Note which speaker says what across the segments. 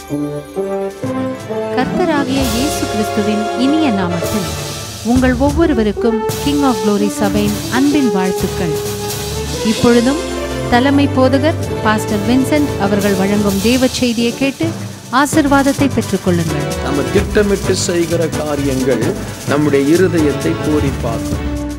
Speaker 1: கர்த்தராகிய இயேசு கிறிஸ்துவின் இனிய நாமத்தில் உங்கள் ஒவ்வொருவருக்கும் கிங் ஆஃப் க்ளோரி சபையின் அன்பின் வாழ்த்துக்கள் இப்பொழுதும் தலைமை போதகர் பாஸ்டர் வின்சென்ட் அவர்கள் வழங்கும் தேவ செய்தியை கேட்டு ஆசிர்வாதத்தை பெற்றுக்கொள்ளுங்கள்
Speaker 2: நம்ம திட்டமிட்டு செய்கிற காரியங்கள் நம்முடைய இருதயத்தை பூரிப்பாக்கும்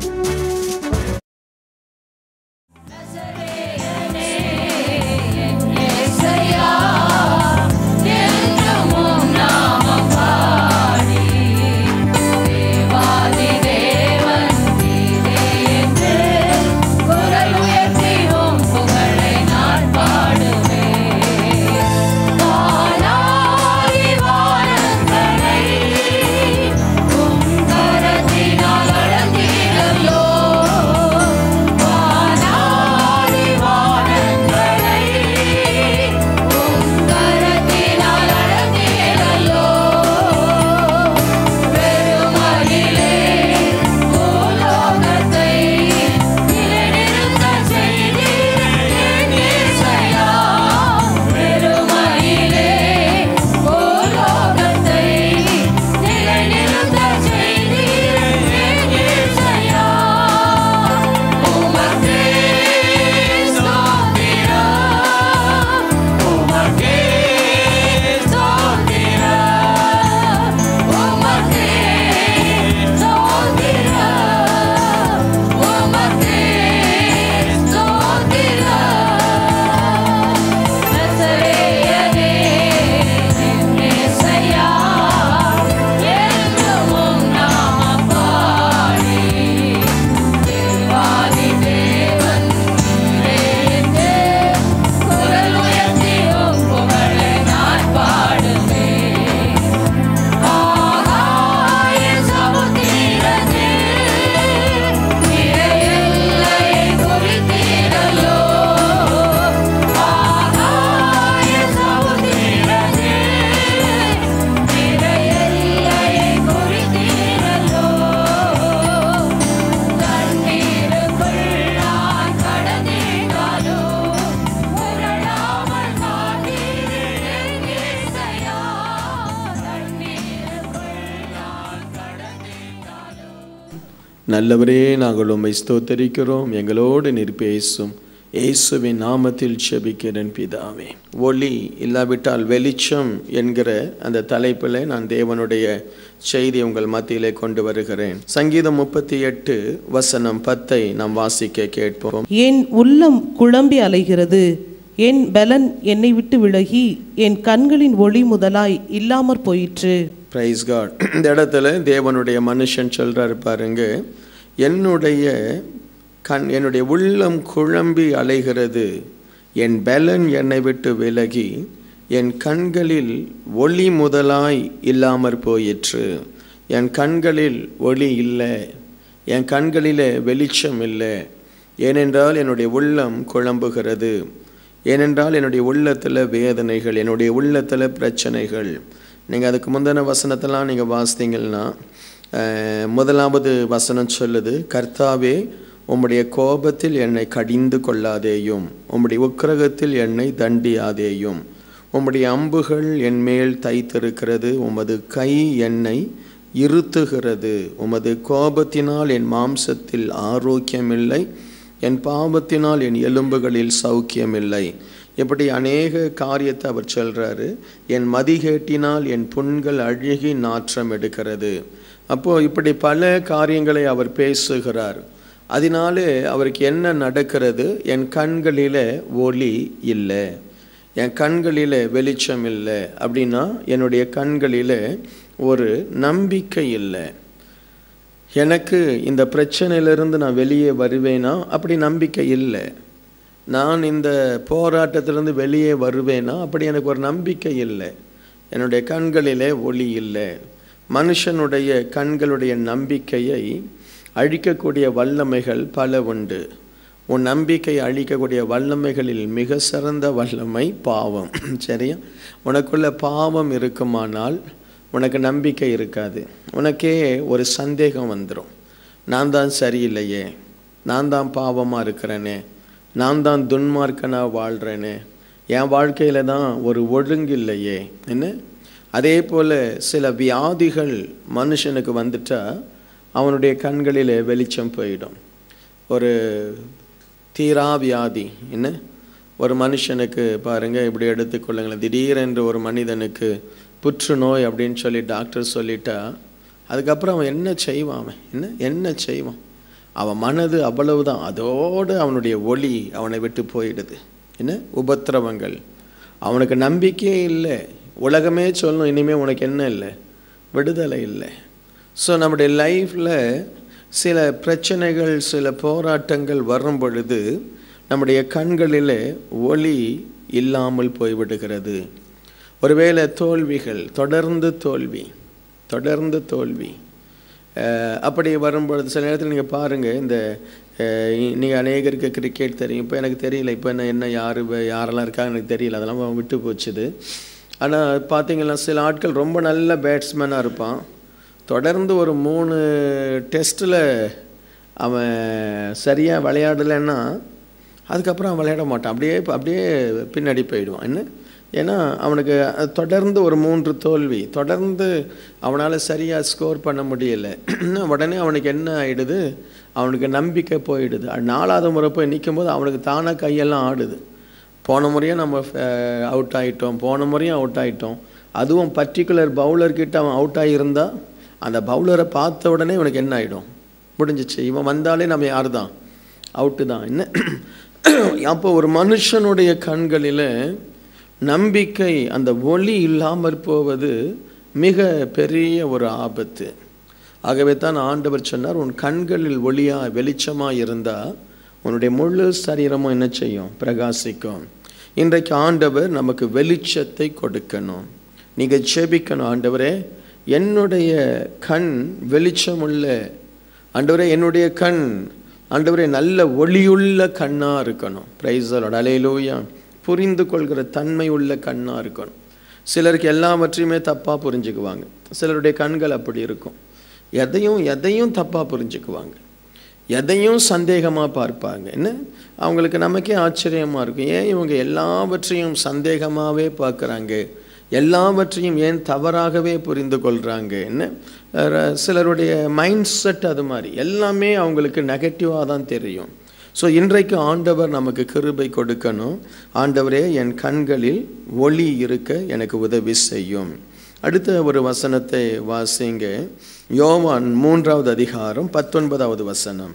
Speaker 2: நல்லவரே நாங்கள் உம்மை ஸ்தோத்தரிக்கிறோம் எங்களோடு நீர் பேசும் இயேசுவின் நாமத்தில் செபிக்கிறேன் பிதாவே ஒளி இல்லாவிட்டால் வெளிச்சம் என்கிற அந்த தலைப்பில் நான் தேவனுடைய செய்தி உங்கள் மத்தியிலே கொண்டு வருகிறேன் சங்கீதம் முப்பத்தி எட்டு வசனம் பத்தை நாம் வாசிக்க கேட்போம்
Speaker 3: என் உள்ளம் குழம்பி அலைகிறது என் பலன் என்னை விட்டு விலகி என் கண்களின் ஒளி முதலாய் இல்லாமற் போயிற்று
Speaker 2: பிரைஸ் காட் இந்த இடத்துல தேவனுடைய மனுஷன் சொல்றாரு பாருங்க என்னுடைய கண் என்னுடைய உள்ளம் குழம்பி அலைகிறது என் பலன் என்னை விட்டு விலகி என் கண்களில் ஒளி முதலாய் இல்லாமற் போயிற்று என் கண்களில் ஒளி இல்லை என் கண்களிலே வெளிச்சம் இல்லை ஏனென்றால் என்னுடைய உள்ளம் குழம்புகிறது ஏனென்றால் என்னுடைய உள்ளத்தில் வேதனைகள் என்னுடைய உள்ளத்தில் பிரச்சனைகள் நீங்கள் அதுக்கு முந்தின வசனத்தெல்லாம் நீங்கள் வாசித்தீங்கன்னா அஹ், முதலாவது வசனம் சொல்லுது கர்த்தாவே உம்முடைய கோபத்தில் என்னை கடிந்து கொள்ளாதேயும் உம்முடைய உக்கிரகத்தில் என்னை தண்டியாதேயும் உம்முடைய அம்புகள் என் மேல் தைத்திருக்கிறது உமது கை என்னை இருத்துகிறது உமது கோபத்தினால் என் மாம்சத்தில் ஆரோக்கியமில்லை என் பாவத்தினால் என் எலும்புகளில் சௌக்கியமில்லை இப்படி அநேக காரியத்தை அவர் சொல்றாரு என் மதிகேட்டினால் என் புண்கள் அழுகி நாற்றம் எடுக்கிறது அப்போ இப்படி பல காரியங்களை அவர் பேசுகிறார் அதனாலே அவருக்கு என்ன நடக்கிறது என் கண்களிலே ஒளி இல்லை என் கண்களிலே வெளிச்சம் இல்லை அப்படின்னா என்னுடைய கண்களிலே ஒரு நம்பிக்கை இல்லை எனக்கு இந்த பிரச்சனையிலிருந்து நான் வெளியே வருவேனா அப்படி நம்பிக்கை இல்லை நான் இந்த போராட்டத்திலிருந்து வெளியே வருவேனா அப்படி எனக்கு ஒரு நம்பிக்கை இல்லை என்னுடைய கண்களிலே ஒளி இல்லை மனுஷனுடைய கண்களுடைய நம்பிக்கையை அழிக்கக்கூடிய வல்லமைகள் பல உண்டு உன் நம்பிக்கை அழிக்கக்கூடிய வல்லமைகளில் மிக சிறந்த வல்லமை பாவம் சரியா உனக்குள்ள பாவம் இருக்குமானால் உனக்கு நம்பிக்கை இருக்காது உனக்கே ஒரு சந்தேகம் வந்துடும் நான் தான் சரியில்லையே நான் தான் பாவமாக இருக்கிறேனே நான் தான் துன்மார்க்கனாக வாழ்கிறேனே என் வாழ்க்கையில் தான் ஒரு ஒழுங்கு இல்லையே என்ன அதே போல் சில வியாதிகள் மனுஷனுக்கு வந்துட்டா அவனுடைய கண்களில் வெளிச்சம் போயிடும் ஒரு தீரா வியாதி என்ன ஒரு மனுஷனுக்கு பாருங்க இப்படி எடுத்துக்கொள்ளுங்களேன் திடீரென்று ஒரு மனிதனுக்கு புற்றுநோய் அப்படின்னு சொல்லி டாக்டர் சொல்லிட்டா அதுக்கப்புறம் அவன் என்ன செய்வான் அவன் என்ன என்ன செய்வான் அவன் மனது அவ்வளவுதான் அதோடு அவனுடைய ஒளி அவனை விட்டு போயிடுது என்ன உபத்திரவங்கள் அவனுக்கு நம்பிக்கையே இல்லை உலகமே சொல்லணும் இனிமேல் உனக்கு என்ன இல்லை விடுதலை இல்லை ஸோ நம்முடைய லைஃப்பில் சில பிரச்சனைகள் சில போராட்டங்கள் வரும் பொழுது நம்முடைய கண்களிலே ஒளி இல்லாமல் போய்விடுகிறது ஒருவேளை தோல்விகள் தொடர்ந்து தோல்வி தொடர்ந்து தோல்வி அஹ் அப்படி வரும்பொழுது சில நேரத்தில் நீங்கள் பாருங்கள் இந்த நீங்கள் அநேகருக்கு கிரிக்கெட் தெரியும் இப்போ எனக்கு தெரியல இப்போ என்ன என்ன யார் யாரெல்லாம் இருக்காங்க எனக்கு தெரியல அதெல்லாம் விட்டு போச்சுது ஆனால் பார்த்தீங்கன்னா சில ஆட்கள் ரொம்ப நல்ல பேட்ஸ்மேனாக இருப்பான் தொடர்ந்து ஒரு மூணு டெஸ்ட்டில் அவன் சரியாக விளையாடலைன்னா அதுக்கப்புறம் அவன் விளையாட மாட்டான் அப்படியே அப்படியே பின்னாடி போயிடுவான் என்ன ஏன்னா அவனுக்கு அது தொடர்ந்து ஒரு மூன்று தோல்வி தொடர்ந்து அவனால் சரியாக ஸ்கோர் பண்ண முடியல உடனே அவனுக்கு என்ன ஆயிடுது அவனுக்கு நம்பிக்கை போயிடுது அது நாலாவது முறை போய் நிற்கும்போது அவனுக்கு தானாக கையெல்லாம் ஆடுது போன முறையும் நம்ம அவுட் ஆகிட்டோம் போன முறையும் அவுட் ஆகிட்டோம் அதுவும் பர்டிகுலர் பவுலர்கிட்ட அவன் அவுட் ஆகியிருந்தா அந்த பவுலரை பார்த்த உடனே இவனுக்கு என்ன ஆகிடும் முடிஞ்சிச்சு இவன் வந்தாலே நம்ம யார் தான் அவுட்டு தான் என்ன அப்போ ஒரு மனுஷனுடைய கண்களில் நம்பிக்கை அந்த ஒளி இல்லாமற் போவது மிக பெரிய ஒரு ஆபத்து ஆகவே தான் ஆண்டவர் சொன்னார் உன் கண்களில் ஒளியா வெளிச்சமா இருந்தா உன்னுடைய முழு சரீரமும் என்ன செய்யும் பிரகாசிக்கும் இன்றைக்கு ஆண்டவர் நமக்கு வெளிச்சத்தை கொடுக்கணும் நீங்க ஜெபிக்கணும் ஆண்டவரே என்னுடைய கண் வெளிச்சமுள்ள ஆண்டவரே என்னுடைய கண் ஆண்டவரே நல்ல ஒளியுள்ள கண்ணா இருக்கணும் பிரைஸலோட அலையிலூயா புரிந்து கொள்கிற தன்மை உள்ள கண்ணாக இருக்கணும் சிலருக்கு எல்லாவற்றையுமே தப்பாக புரிஞ்சுக்குவாங்க சிலருடைய கண்கள் அப்படி இருக்கும் எதையும் எதையும் தப்பாக புரிஞ்சுக்குவாங்க எதையும் சந்தேகமாக பார்ப்பாங்க என்ன அவங்களுக்கு நமக்கே ஆச்சரியமாக இருக்கும் ஏன் இவங்க எல்லாவற்றையும் சந்தேகமாகவே பார்க்குறாங்க எல்லாவற்றையும் ஏன் தவறாகவே புரிந்து கொள்கிறாங்க என்ன அஹ் சிலருடைய மைண்ட் செட் அது மாதிரி எல்லாமே அவங்களுக்கு நெகட்டிவாக தான் தெரியும் ஸோ இன்றைக்கு ஆண்டவர் நமக்கு கிருபை கொடுக்கணும் ஆண்டவரே என் கண்களில் ஒளி இருக்க எனக்கு உதவி செய்யும் அடுத்த ஒரு வசனத்தை வாசிங்க யோவான் மூன்றாவது அதிகாரம் பத்தொன்பதாவது வசனம்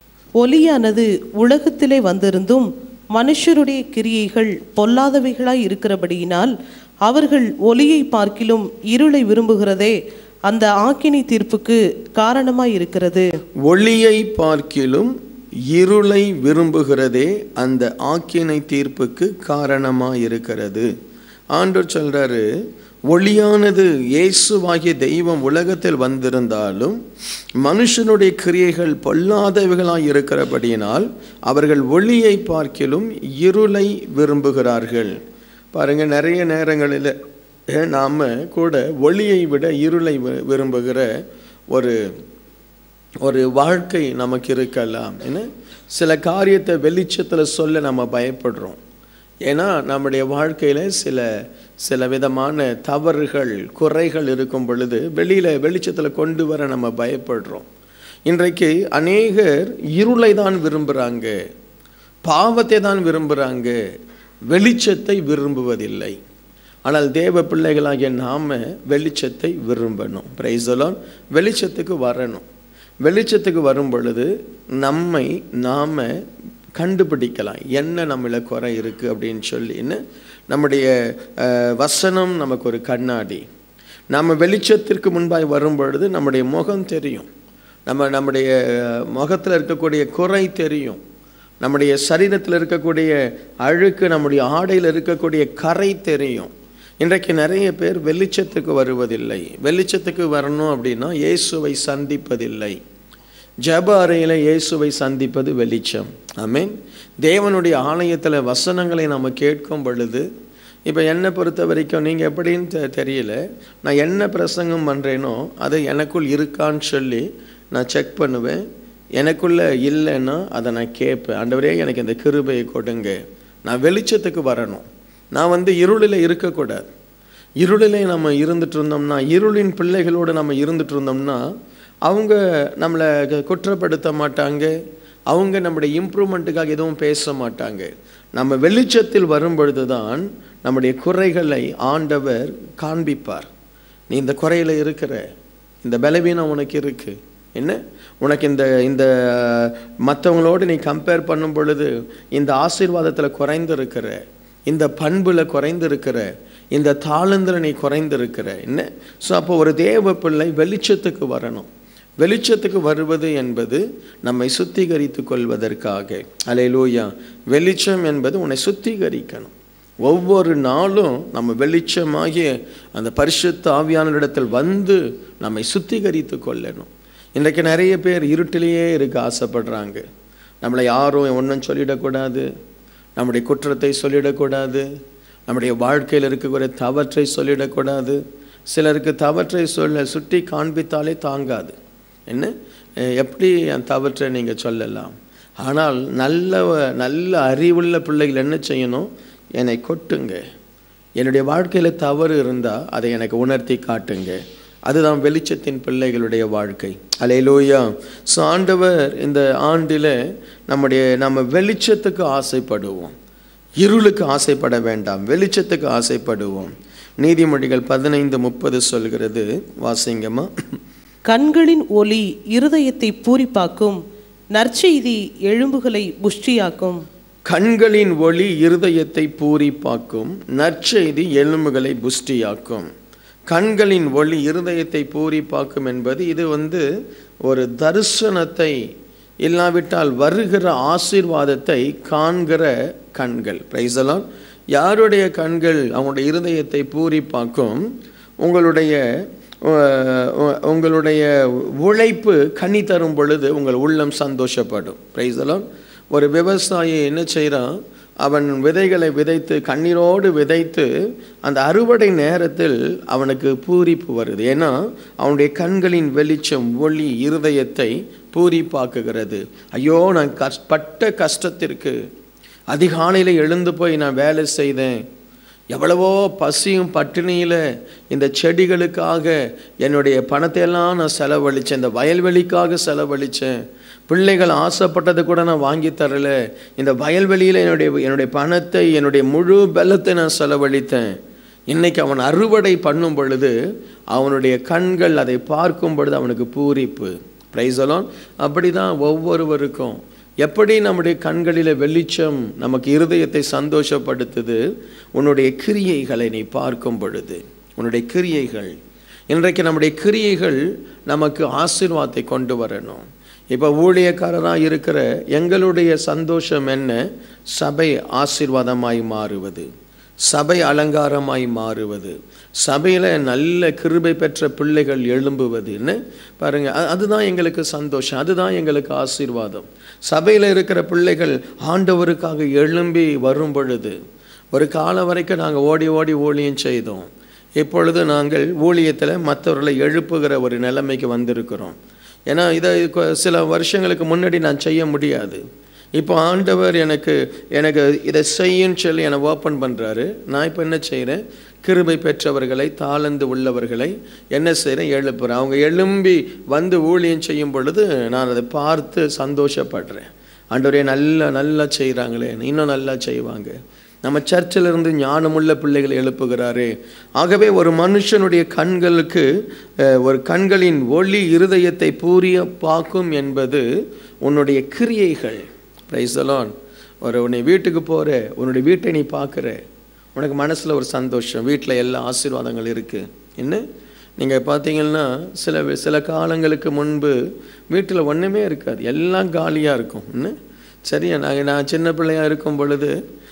Speaker 3: ஒளியானது உலகத்திலே வந்திருந்தும் மனுஷருடைய கிரியைகள் பொல்லாதவைகளாய் இருக்கிறபடியினால் அவர்கள் ஒளியை பார்க்கிலும் இருளை விரும்புகிறதே அந்த ஆக்கினை தீர்ப்புக்கு காரணமாய் இருக்கிறது
Speaker 2: ஒளியை பார்க்கிலும் இருளை விரும்புகிறதே அந்த ஆக்கினை தீர்ப்புக்கு காரணமாக இருக்கிறது ஆண்டவர் சொல்றாரு ஒளியானது இயேசுவாகிய தெய்வம் உலகத்தில் வந்திருந்தாலும் மனுஷனுடைய கிரியைகள் பொல்லாதவைகளாய் இருக்கிறபடியினால் அவர்கள் ஒளியை பார்க்கிலும் இருளை விரும்புகிறார்கள் பாருங்க நிறைய நேரங்களில் நாம் கூட ஒளியை விட இருளை வி- விரும்புகிற ஒரு ஒரு வாழ்க்கை நமக்கு இருக்கலாம் என்ன சில காரியத்தை வெளிச்சத்தில் சொல்ல நம்ம பயப்படுறோம் ஏன்னா நம்முடைய வாழ்க்கையில் சில சில விதமான தவறுகள் குறைகள் இருக்கும் பொழுது வெளியில் வெளிச்சத்தில் கொண்டு வர நம்ம பயப்படுறோம் இன்றைக்கு அநேகர் இருளை தான் விரும்புகிறாங்க பாவத்தை தான் விரும்புகிறாங்க வெளிச்சத்தை விரும்புவதில்லை ஆனால் தேவ பிள்ளைகளாகிய நாம வெளிச்சத்தை விரும்பணும் பிரைசலான் வெளிச்சத்துக்கு வரணும் வெளிச்சத்துக்கு வரும் பொழுது நம்மை நாம கண்டுபிடிக்கலாம் என்ன நம்மள குறை இருக்குது அப்படின்னு சொல்லின்னு நம்முடைய அஹ், வசனம் நமக்கு ஒரு கண்ணாடி நம்ம வெளிச்சத்திற்கு முன்பாய் வரும் பொழுது நம்முடைய முகம் தெரியும் நம்ம நம்முடைய முகத்தில் இருக்கக்கூடிய குறை தெரியும் நம்முடைய சரீரத்தில் இருக்கக்கூடிய அழுக்கு நம்முடைய ஆடையில் இருக்கக்கூடிய கரை தெரியும் இன்றைக்கு நிறைய பேர் வெளிச்சத்துக்கு வருவதில்லை வெளிச்சத்துக்கு வரணும் அப்படின்னா இயேசுவை சந்திப்பதில்லை ஜெப அறையில் இயேசுவை சந்திப்பது வெளிச்சம் ஆமென் தேவனுடைய ஆலயத்தில் வசனங்களை நம்ம கேட்கும் பொழுது இப்போ என்னை பொறுத்த வரைக்கும் நீங்கள் எப்படின்னு தெ- தெரியல நான் என்ன பிரசங்கம் பண்ணுறேனோ அது எனக்குள் இருக்கான்னு சொல்லி நான் செக் பண்ணுவேன் எனக்குள்ள இல்லைன்னா அதை நான் கேட்பேன் ஆண்டவரே எனக்கு இந்த கிருபையை கொடுங்க நான் வெளிச்சத்துக்கு வரணும் நான் வந்து இருளில் இருக்கக்கூடாது இருளிலே நம்ம இருந்துட்டு இருந்தோம்னா இருளின் பிள்ளைகளோடு நம்ம இருந்துட்டு இருந்தோம்னா அவங்க நம்மளை க- குற்றப்படுத்த மாட்டாங்க அவங்க நம்முடைய இம்ப்ரூவ்மெண்ட்டுக்காக எதுவும் பேச மாட்டாங்க நம்ம வெளிச்சத்தில் வரும் பொழுது தான் நம்முடைய குறைகளை ஆண்டவர் காண்பிப்பார் நீ இந்த குறையில் இருக்கிற இந்த பலவீனம் உனக்கு இருக்கு என்ன உனக்கு இந்த இந்த மற்றவங்களோடு நீ கம்பேர் பண்ணும் பொழுது இந்த ஆசீர்வாதத்தில் குறைந்திருக்கிற இந்த பண்புல குறைந்திருக்கிற இந்த தாளந்தில் நீ குறைந்திருக்கிற என்ன ஸோ அப்போ ஒரு தேவ பிள்ளை வெளிச்சத்துக்கு வரணும் வெளிச்சத்துக்கு வருவது என்பது நம்மை சுத்திகரித்து கொள்வதற்காக அலையிலூயா வெளிச்சம் என்பது உன்னை சுத்திகரிக்கணும் ஒவ்வொரு நாளும் நம்ம வெளிச்சமாகிய அந்த பரிசுத்த ஆவியானவரிடத்தில் வந்து நம்மை சுத்திகரித்து கொள்ளணும் இன்றைக்கு நிறைய பேர் இருட்டிலேயே இருக்க ஆசைப்படுறாங்க நம்மளை யாரும் ஒன்றும் சொல்லிடக்கூடாது நம்முடைய குற்றத்தை சொல்லிடக்கூடாது நம்முடைய வாழ்க்கையில் இருக்கக்கூடிய தவற்றை சொல்லிடக்கூடாது சிலருக்கு தவற்றை சொல்ல சுட்டி காண்பித்தாலே தாங்காது என்ன அஹ் எப்படி அந்த தவற்றை நீங்கள் சொல்லலாம் ஆனால் நல்ல நல்ல அறிவுள்ள பிள்ளைகள் என்ன செய்யணும் என்னை கொட்டுங்க என்னுடைய வாழ்க்கையில் தவறு இருந்தால் அதை எனக்கு உணர்த்தி காட்டுங்க அதுதான் வெளிச்சத்தின் பிள்ளைகளுடைய வாழ்க்கை அலையிலூயா ஸோ ஆண்டவர் இந்த ஆண்டில் நம்முடைய நம்ம வெளிச்சத்துக்கு ஆசைப்படுவோம் இருளுக்கு ஆசைப்பட வேண்டாம் வெளிச்சத்துக்கு ஆசைப்படுவோம் நீதிமொழிகள் பதினைந்து முப்பது சொல்கிறது வாசிங்கம்மா
Speaker 3: கண்களின் ஒளி இருதயத்தை பூரிப்பாக்கும் நற்செய்தி எழும்புகளை புஷ்டியாக்கும்
Speaker 2: கண்களின் ஒளி இருதயத்தை பூரிப்பாக்கும் நற்செய்தி எலும்புகளை புஷ்டியாக்கும் கண்களின் ஒளி இருதயத்தை பூரிப்பாக்கும் என்பது இது வந்து ஒரு தரிசனத்தை இல்லாவிட்டால் வருகிற ஆசீர்வாதத்தை காண்கிற கண்கள் பிரைசலாம் யாருடைய கண்கள் அவங்களுடைய இருதயத்தை பூரிப்பாக்கும் உங்களுடைய அஹ், உ- உங்களுடைய உழைப்பு கனி தரும் பொழுது உங்கள் உள்ளம் சந்தோஷப்படும் பிரைசலாம் ஒரு விவசாயி என்ன செய்கிறான் அவன் விதைகளை விதைத்து கண்ணீரோடு விதைத்து அந்த அறுவடை நேரத்தில் அவனுக்கு பூரிப்பு வருது ஏன்னா அவனுடைய கண்களின் வெளிச்சம் ஒளி இருதயத்தை பூரிப்பாக்குகிறது ஐயோ நான் கஷ் பட்ட கஷ்டத்திற்கு அதிகாலையில் எழுந்து போய் நான் வேலை செய்தேன் எவ்வளவோ பசியும் பட்டினியில் இந்த செடிகளுக்காக என்னுடைய பணத்தையெல்லாம் நான் செலவழித்தேன் இந்த வயல்வெளிக்காக செலவழித்தேன் பிள்ளைகள் ஆசைப்பட்டதை கூட நான் வாங்கி தரல இந்த வயல்வெளியில் என்னுடைய என்னுடைய பணத்தை என்னுடைய முழு பலத்தை நான் செலவழித்தேன் இன்னைக்கு அவன் அறுவடை பண்ணும் பொழுது அவனுடைய கண்கள் அதை பார்க்கும் பொழுது அவனுக்கு பூரிப்பு பிரைசலான் அப்படி தான் ஒவ்வொருவருக்கும் எப்படி நம்முடைய கண்களில் வெளிச்சம் நமக்கு இருதயத்தை சந்தோஷப்படுத்துது உன்னுடைய கிரியைகளை நீ பார்க்கும் பொழுது உன்னுடைய கிரியைகள் இன்றைக்கு நம்முடைய கிரியைகள் நமக்கு ஆசீர்வாதத்தை கொண்டு வரணும் இப்போ ஊழியக்காரராக இருக்கிற எங்களுடைய சந்தோஷம் என்ன சபை ஆசீர்வாதமாய் மாறுவது சபை அலங்காரமாய் மாறுவது சபையில் நல்ல கிருபை பெற்ற பிள்ளைகள் எழும்புவதுன்னு பாருங்க அ- அதுதான் எங்களுக்கு சந்தோஷம் அதுதான் எங்களுக்கு ஆசீர்வாதம் சபையில் இருக்கிற பிள்ளைகள் ஆண்டவருக்காக எழும்பி வரும் பொழுது ஒரு காலம் வரைக்கும் நாங்கள் ஓடி ஓடி ஊழியம் செய்தோம் இப்பொழுது நாங்கள் ஊழியத்தில் மற்றவர்களை எழுப்புகிற ஒரு நிலைமைக்கு வந்திருக்கிறோம் ஏன்னா இதை கொ- சில வருஷங்களுக்கு முன்னாடி நான் செய்ய முடியாது இப்போ ஆண்டவர் எனக்கு எனக்கு இதை செய்யுன்னு சொல்லி என்னை ஓப்பன் பண்ணுறாரு நான் இப்போ என்ன செய்கிறேன் கிருபை பெற்றவர்களை தாளந்து உள்ளவர்களை என்ன செய்கிறேன் எழுப்புறேன் அவங்க எழும்பி வந்து ஊழியம் செய்யும் பொழுது நான் அதை பார்த்து சந்தோஷப்படுறேன் ஆண்டவரே நல்லா நல்லா செய்கிறாங்களே இன்னும் நல்லா செய்வாங்க நம்ம சர்ச்சில் இருந்து ஞானமுள்ள பிள்ளைகளை எழுப்புகிறாரு ஆகவே ஒரு மனுஷனுடைய கண்களுக்கு அஹ், ஒரு கண்களின் ஒளி இருதயத்தை பூரிய பார்க்கும் என்பது உன்னுடைய கிரியைகள் பிரைசலான் ஒரு உன்னை வீட்டுக்கு போகிற உன்னுடைய வீட்டை நீ பார்க்குற உனக்கு மனசில் ஒரு சந்தோஷம் வீட்டில் எல்லா ஆசீர்வாதங்கள் இருக்குது என்ன நீங்கள் பார்த்தீங்கன்னா சில சில காலங்களுக்கு முன்பு வீட்டில் ஒன்றுமே இருக்காது எல்லாம் காலியாக இருக்கும் என்ன சரியா நாங்கள் நான் சின்ன பிள்ளையாக இருக்கும் பொழுது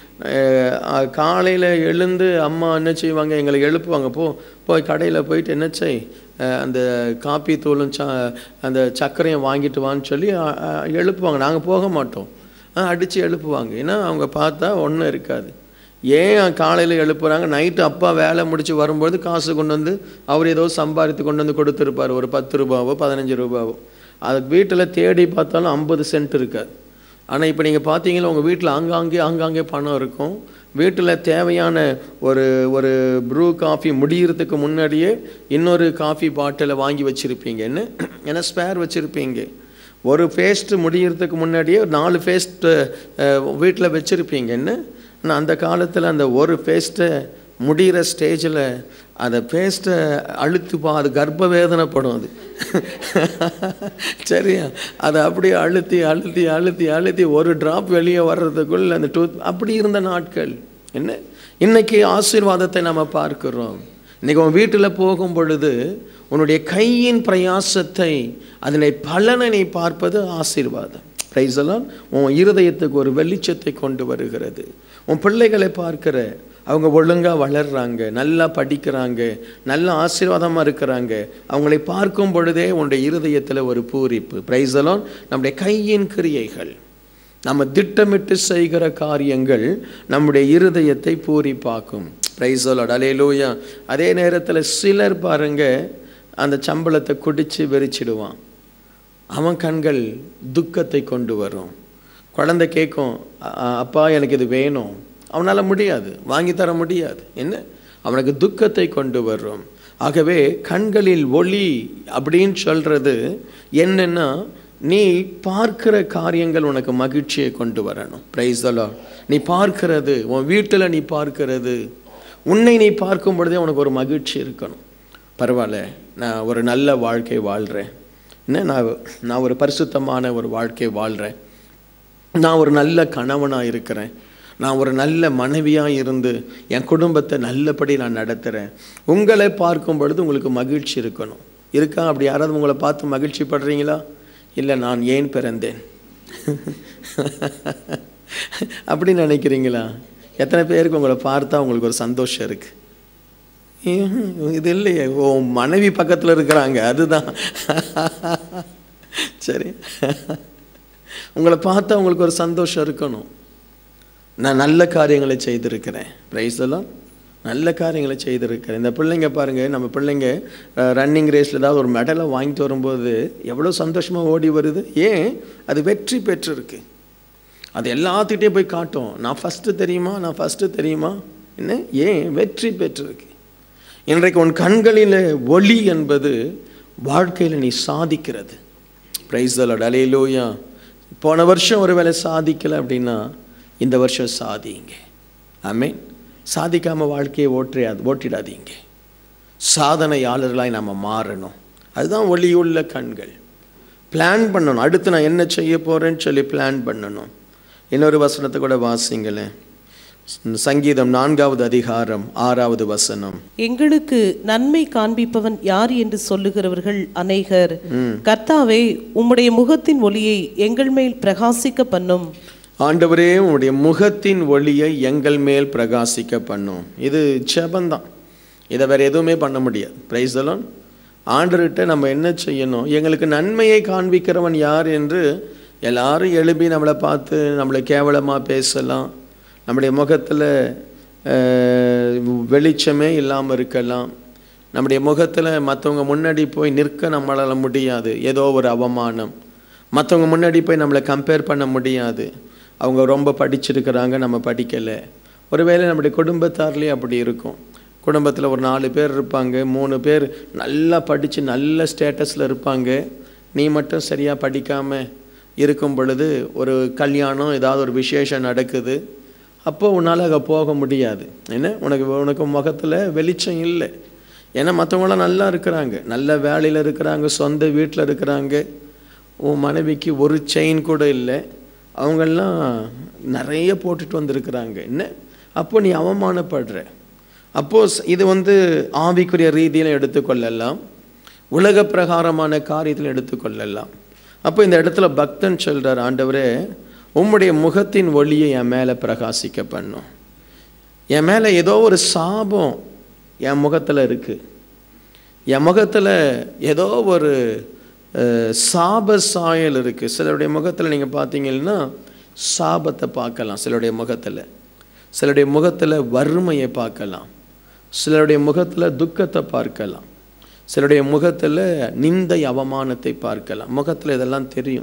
Speaker 2: காலையில் எழுந்து அம்மா என்ன செய்வாங்க எங்களை எழுப்புவாங்க போ போய் கடையில் போயிட்டு என்ன செய் அஹ், அந்த காப்பி தூளும் ச அந்த சர்க்கரையும் வாங்கிட்டு வான்னு சொல்லி அஹ், அஹ், எழுப்புவாங்க நாங்கள் போக மாட்டோம் அடித்து எழுப்புவாங்க ஏன்னா அவங்க பார்த்தா ஒன்றும் இருக்காது ஏன் காலையில் எழுப்புறாங்க நைட்டு அப்பா வேலை முடிச்சு வரும்போது காசு கொண்டு வந்து அவர் ஏதோ சம்பாதித்து கொண்டு வந்து கொடுத்துருப்பார் ஒரு பத்து ரூபாவோ பதினஞ்சு ரூபாவோ அது வீட்டில் தேடி பார்த்தாலும் ஐம்பது சென்ட் இருக்காது ஆனால் இப்போ நீங்கள் பார்த்தீங்கன்னா உங்கள் வீட்டில் ஆங்காங்கே ஆங்காங்கே பணம் இருக்கும் வீட்டில் தேவையான ஒரு ஒரு ப்ரூ காஃபி முடியறதுக்கு முன்னாடியே இன்னொரு காஃபி பாட்டிலை வாங்கி வச்சுருப்பீங்க என்ன ஏன்னா ஸ்பேர் வச்சுருப்பீங்க ஒரு பேஸ்ட்டு முடியறதுக்கு முன்னாடியே ஒரு நாலு பேஸ்ட்டு வீட்டில் வச்சுருப்பீங்க என்ன ஆனால் அந்த காலத்தில் அந்த ஒரு பேஸ்ட்டை முடிகிற ஸ்டேஜில் அந்த பேஸ்ட்டை அழுத்துப்பா அது கர்ப்ப வேதனைப்படும் அது சரியா அதை அப்படியே அழுத்தி அழுத்தி அழுத்தி அழுத்தி ஒரு ட்ராப் வெளியே வர்றதுக்குள்ள அந்த டூத் அப்படி இருந்த நாட்கள் என்ன இன்னைக்கு ஆசீர்வாதத்தை நம்ம பார்க்கிறோம் இன்னைக்கு உன் வீட்டில் போகும் பொழுது உன்னுடைய கையின் பிரயாசத்தை அதனை பலனை நீ பார்ப்பது ஆசீர்வாதம் பிரைசலாம் உன் இருதயத்துக்கு ஒரு வெளிச்சத்தை கொண்டு வருகிறது உன் பிள்ளைகளை பார்க்கிற அவங்க ஒழுங்காக வளர்றாங்க நல்லா படிக்கிறாங்க நல்ல ஆசீர்வாதமாக இருக்கிறாங்க அவங்களை பார்க்கும் பொழுதே உன்னுடைய இருதயத்தில் ஒரு பூரிப்பு பிரைசலான் நம்முடைய கையின் கிரியைகள் நம்ம திட்டமிட்டு செய்கிற காரியங்கள் நம்முடைய இருதயத்தை பூரிப்பாக்கும் பிரைசலாட் அலையலூயா அதே நேரத்தில் சிலர் பாருங்க அந்த சம்பளத்தை குடிச்சு வெறிச்சிடுவான் அவன் கண்கள் துக்கத்தை கொண்டு வரும் குழந்தை கேட்கும் "அ- அ- அப்பா எனக்கு இது வேணும் அவனால் முடியாது வாங்கி தர முடியாது என்ன அவனுக்கு துக்கத்தை கொண்டு வரும் ஆகவே கண்களில் ஒளி அப்படின்னு சொல்றது என்னன்னா நீ பார்க்கிற காரியங்கள் உனக்கு மகிழ்ச்சியை கொண்டு வரணும் பிரைஸ் நீ பார்க்கிறது உன் வீட்டில் நீ பார்க்கிறது உன்னை நீ பார்க்கும் பொழுதே உனக்கு ஒரு மகிழ்ச்சி இருக்கணும் பரவாயில்ல நான் ஒரு நல்ல வாழ்க்கை வாழ்கிறேன் என்ன நான் நான் ஒரு பரிசுத்தமான ஒரு வாழ்க்கை வாழ்கிறேன் நான் ஒரு நல்ல கணவனாக இருக்கிறேன் நான் ஒரு நல்ல மனைவியாக இருந்து என் குடும்பத்தை நல்லபடி நான் நடத்துகிறேன் உங்களை பார்க்கும் பொழுது உங்களுக்கு மகிழ்ச்சி இருக்கணும் இருக்கா அப்படி யாராவது உங்களை பார்த்து மகிழ்ச்சி படுறீங்களா இல்லை நான் ஏன் பிறந்தேன் அப்படி நினைக்கிறீங்களா எத்தனை பேருக்கு உங்களை பார்த்தா உங்களுக்கு ஒரு சந்தோஷம் இருக்குது இது இல்லையே ஓ மனைவி பக்கத்தில் இருக்கிறாங்க அதுதான் சரி உங்களை பார்த்தா உங்களுக்கு ஒரு சந்தோஷம் இருக்கணும் நான் நல்ல காரியங்களை செய்திருக்கிறேன் பிரைஸ் எல்லாம் நல்ல காரியங்களை செய்திருக்கிறேன் இந்த பிள்ளைங்க பாருங்க நம்ம பிள்ளைங்க ரன்னிங் ரேஸில் ஏதாவது ஒரு மெடலை வாங்கிட்டு வரும்போது எவ்வளோ சந்தோஷமாக ஓடி வருது ஏன் அது வெற்றி பெற்றிருக்கு அது எல்லாத்துக்கிட்டே போய் காட்டும் நான் ஃபஸ்ட்டு தெரியுமா நான் ஃபஸ்ட்டு தெரியுமா என்ன ஏன் வெற்றி பெற்றிருக்கு இன்றைக்கு உன் கண்களில் ஒளி என்பது வாழ்க்கையில் நீ சாதிக்கிறது பிரைஸ் அலையிலோயா போன வருஷம் ஒரு வேளை சாதிக்கலை அப்படின்னா இந்த வருஷம் சாதிங்க ஆமென் சாதிக்காமல் வாழ்க்கையை ஓட்டியாது ஓட்டிடாதீங்க சாதனையாளர்களாய் நம்ம மாறணும் அதுதான் ஒளியுள்ள கண்கள் பிளான் பண்ணணும் அடுத்து நான் என்ன செய்ய போகிறேன்னு சொல்லி பிளான் பண்ணணும் இன்னொரு வசனத்தை கூட வாசிங்களேன் சங்கீதம் நான்காவது அதிகாரம் ஆறாவது வசனம்
Speaker 3: எங்களுக்கு நன்மை காண்பிப்பவன் யார் என்று சொல்லுகிறவர்கள் அநேகர் கர்த்தாவே உம்முடைய முகத்தின் ஒளியை எங்கள் மேல் பிரகாசிக்க பண்ணும்
Speaker 2: ஆண்டவரே உன்னுடைய முகத்தின் ஒளியை எங்கள் மேல் பிரகாசிக்க பண்ணும் இது ஜெபந்தான் இதை வேற எதுவுமே பண்ண முடியாது பிரைஸ் எல்லாம் ஆண்டர்கிட்ட நம்ம என்ன செய்யணும் எங்களுக்கு நன்மையை காண்பிக்கிறவன் யார் என்று எல்லாரும் எழுப்பி நம்மளை பார்த்து நம்மளை கேவலமாக பேசலாம் நம்முடைய முகத்தில் வெளிச்சமே இல்லாமல் இருக்கலாம் நம்முடைய முகத்தில் மற்றவங்க முன்னாடி போய் நிற்க நம்மளால் முடியாது ஏதோ ஒரு அவமானம் மற்றவங்க முன்னாடி போய் நம்மளை கம்பேர் பண்ண முடியாது அவங்க ரொம்ப படிச்சிருக்கிறாங்க நம்ம படிக்கலை ஒருவேளை நம்முடைய குடும்பத்தார்லேயே அப்படி இருக்கும் குடும்பத்தில் ஒரு நாலு பேர் இருப்பாங்க மூணு பேர் நல்லா படித்து நல்ல ஸ்டேட்டஸில் இருப்பாங்க நீ மட்டும் சரியாக படிக்காமல் இருக்கும் பொழுது ஒரு கல்யாணம் ஏதாவது ஒரு விசேஷம் நடக்குது அப்போ உன்னால் அங்கே போக முடியாது என்ன உனக்கு உனக்கு முகத்தில் வெளிச்சம் இல்லை ஏன்னா மற்றவங்களாம் நல்லா இருக்கிறாங்க நல்ல வேலையில் இருக்கிறாங்க சொந்த வீட்டில் இருக்கிறாங்க உன் மனைவிக்கு ஒரு செயின் கூட இல்லை அவங்கெல்லாம் நிறைய போட்டுட்டு வந்திருக்கிறாங்க என்ன அப்போ நீ அவமானப்படுற அப்போ ஸ்- இது வந்து ஆவிக்குரிய ரீதியில் எடுத்துக்கொள்ளலாம் உலக பிரகாரமான காரியத்தில் எடுத்துக்கொள்ளலாம் அப்போ இந்த இடத்துல பக்தன் சொல்றார் ஆண்டவரே உம்முடைய முகத்தின் ஒளியை என் மேலே பிரகாசிக்க பண்ணும் என் மேலே ஏதோ ஒரு சாபம் என் முகத்தில் இருக்குது என் முகத்தில் ஏதோ ஒரு அஹ், சாப சாயல் இருக்குது சிலருடைய முகத்தில் நீங்கள் பார்த்தீங்கன்னா சாபத்தை பார்க்கலாம் சிலருடைய முகத்தில் சிலருடைய முகத்தில் வறுமையை பார்க்கலாம் சிலருடைய முகத்தில் துக்கத்தை பார்க்கலாம் சிலருடைய முகத்தில் நிந்தை அவமானத்தை பார்க்கலாம் முகத்தில் இதெல்லாம் தெரியும்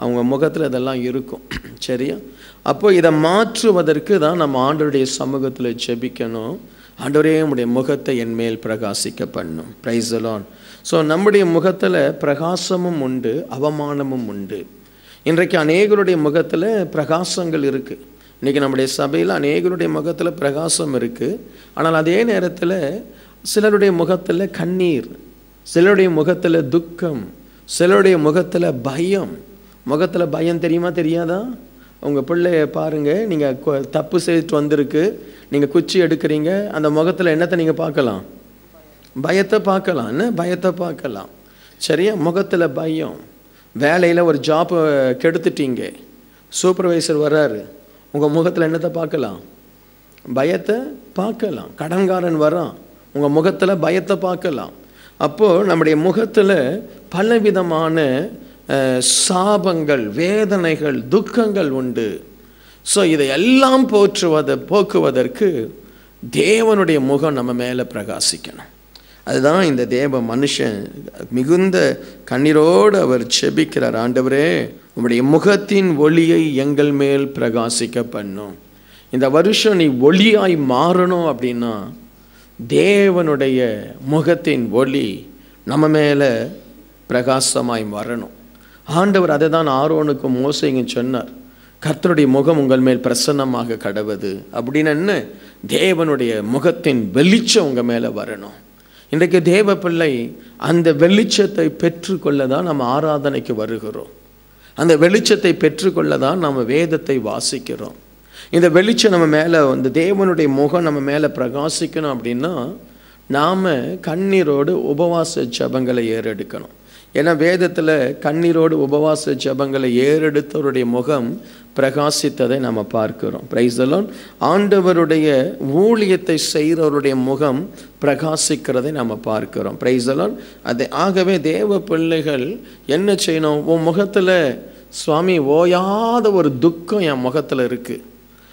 Speaker 2: அவங்க முகத்தில் இதெல்லாம் இருக்கும் சரியா அப்போ இதை மாற்றுவதற்கு தான் நம்ம ஆண்டவருடைய சமூகத்தில் ஜெபிக்கணும் ஆண்டவரே உம்முடைய முகத்தை என் மேல் பிரகாசிக்க பண்ணும் பிரைசலான் ஸோ நம்முடைய முகத்தில் பிரகாசமும் உண்டு அவமானமும் உண்டு இன்றைக்கு அநேகருடைய முகத்தில் பிரகாசங்கள் இருக்குது இன்றைக்கி நம்முடைய சபையில் அநேகருடைய முகத்தில் பிரகாசம் இருக்குது ஆனால் அதே நேரத்தில் சிலருடைய முகத்தில் கண்ணீர் சிலருடைய முகத்தில் துக்கம் சிலருடைய முகத்தில் பயம் முகத்தில் பயம் தெரியுமா தெரியாதா உங்கள் பிள்ளைய பாருங்கள் நீங்கள் தப்பு செய்துட்டு வந்திருக்கு நீங்கள் குச்சி எடுக்கிறீங்க அந்த முகத்தில் என்னத்தை நீங்கள் பார்க்கலாம் பயத்தை பார்க்கலாம் என்ன பயத்தை பார்க்கலாம் சரியா முகத்தில் பயம் வேலையில் ஒரு ஜாப் கெடுத்துட்டீங்க சூப்பர்வைசர் வர்றாரு உங்கள் முகத்தில் என்னத்தை பார்க்கலாம் பயத்தை பார்க்கலாம் கடன்காரன் வரான் உங்கள் முகத்தில் பயத்தை பார்க்கலாம் அப்போது நம்முடைய முகத்தில் பலவிதமான அஹ், சாபங்கள் வேதனைகள் துக்கங்கள் உண்டு ஸோ இதையெல்லாம் போற்றுவதை போக்குவதற்கு தேவனுடைய முகம் நம்ம மேலே பிரகாசிக்கணும் அதுதான் இந்த தேவ மனுஷன் மிகுந்த கண்ணீரோடு அவர் செபிக்கிறார் ஆண்டவரே உம்முடைய முகத்தின் ஒளியை எங்கள் மேல் பிரகாசிக்க பண்ணும் இந்த வருஷம் நீ ஒளியாய் மாறணும் அப்படின்னா தேவனுடைய முகத்தின் ஒளி நம்ம மேலே பிரகாசமாய் வரணும் ஆண்டவர் அதை தான் ஆரோனுக்கு மோசைங்க சொன்னார் கர்த்தருடைய முகம் உங்கள் மேல் பிரசன்னமாக கடவுது அப்படின்னு என்ன தேவனுடைய முகத்தின் வெளிச்சம் உங்கள் மேலே வரணும் இன்றைக்கு தேவ பிள்ளை அந்த வெளிச்சத்தை பெற்றுக்கொள்ள தான் நம்ம ஆராதனைக்கு வருகிறோம் அந்த வெளிச்சத்தை பெற்றுக்கொள்ள தான் நம்ம வேதத்தை வாசிக்கிறோம் இந்த வெளிச்சம் நம்ம மேலே வந்து தேவனுடைய முகம் நம்ம மேலே பிரகாசிக்கணும் அப்படின்னா நாம் கண்ணீரோடு உபவாச ஜபங்களை ஏறெடுக்கணும் ஏன்னா வேதத்தில் கண்ணீரோடு உபவாச ஜபங்களை ஏறெடுத்தவருடைய முகம் பிரகாசித்ததை நம்ம பார்க்கிறோம் பிரைசலோன் ஆண்டவருடைய ஊழியத்தை செய்கிறவருடைய முகம் பிரகாசிக்கிறதை நம்ம பார்க்கிறோம் பிரைசலோன் அது ஆகவே தேவ பிள்ளைகள் என்ன செய்யணும் உன் முகத்தில் சுவாமி ஓயாத ஒரு துக்கம் என் முகத்தில் இருக்குது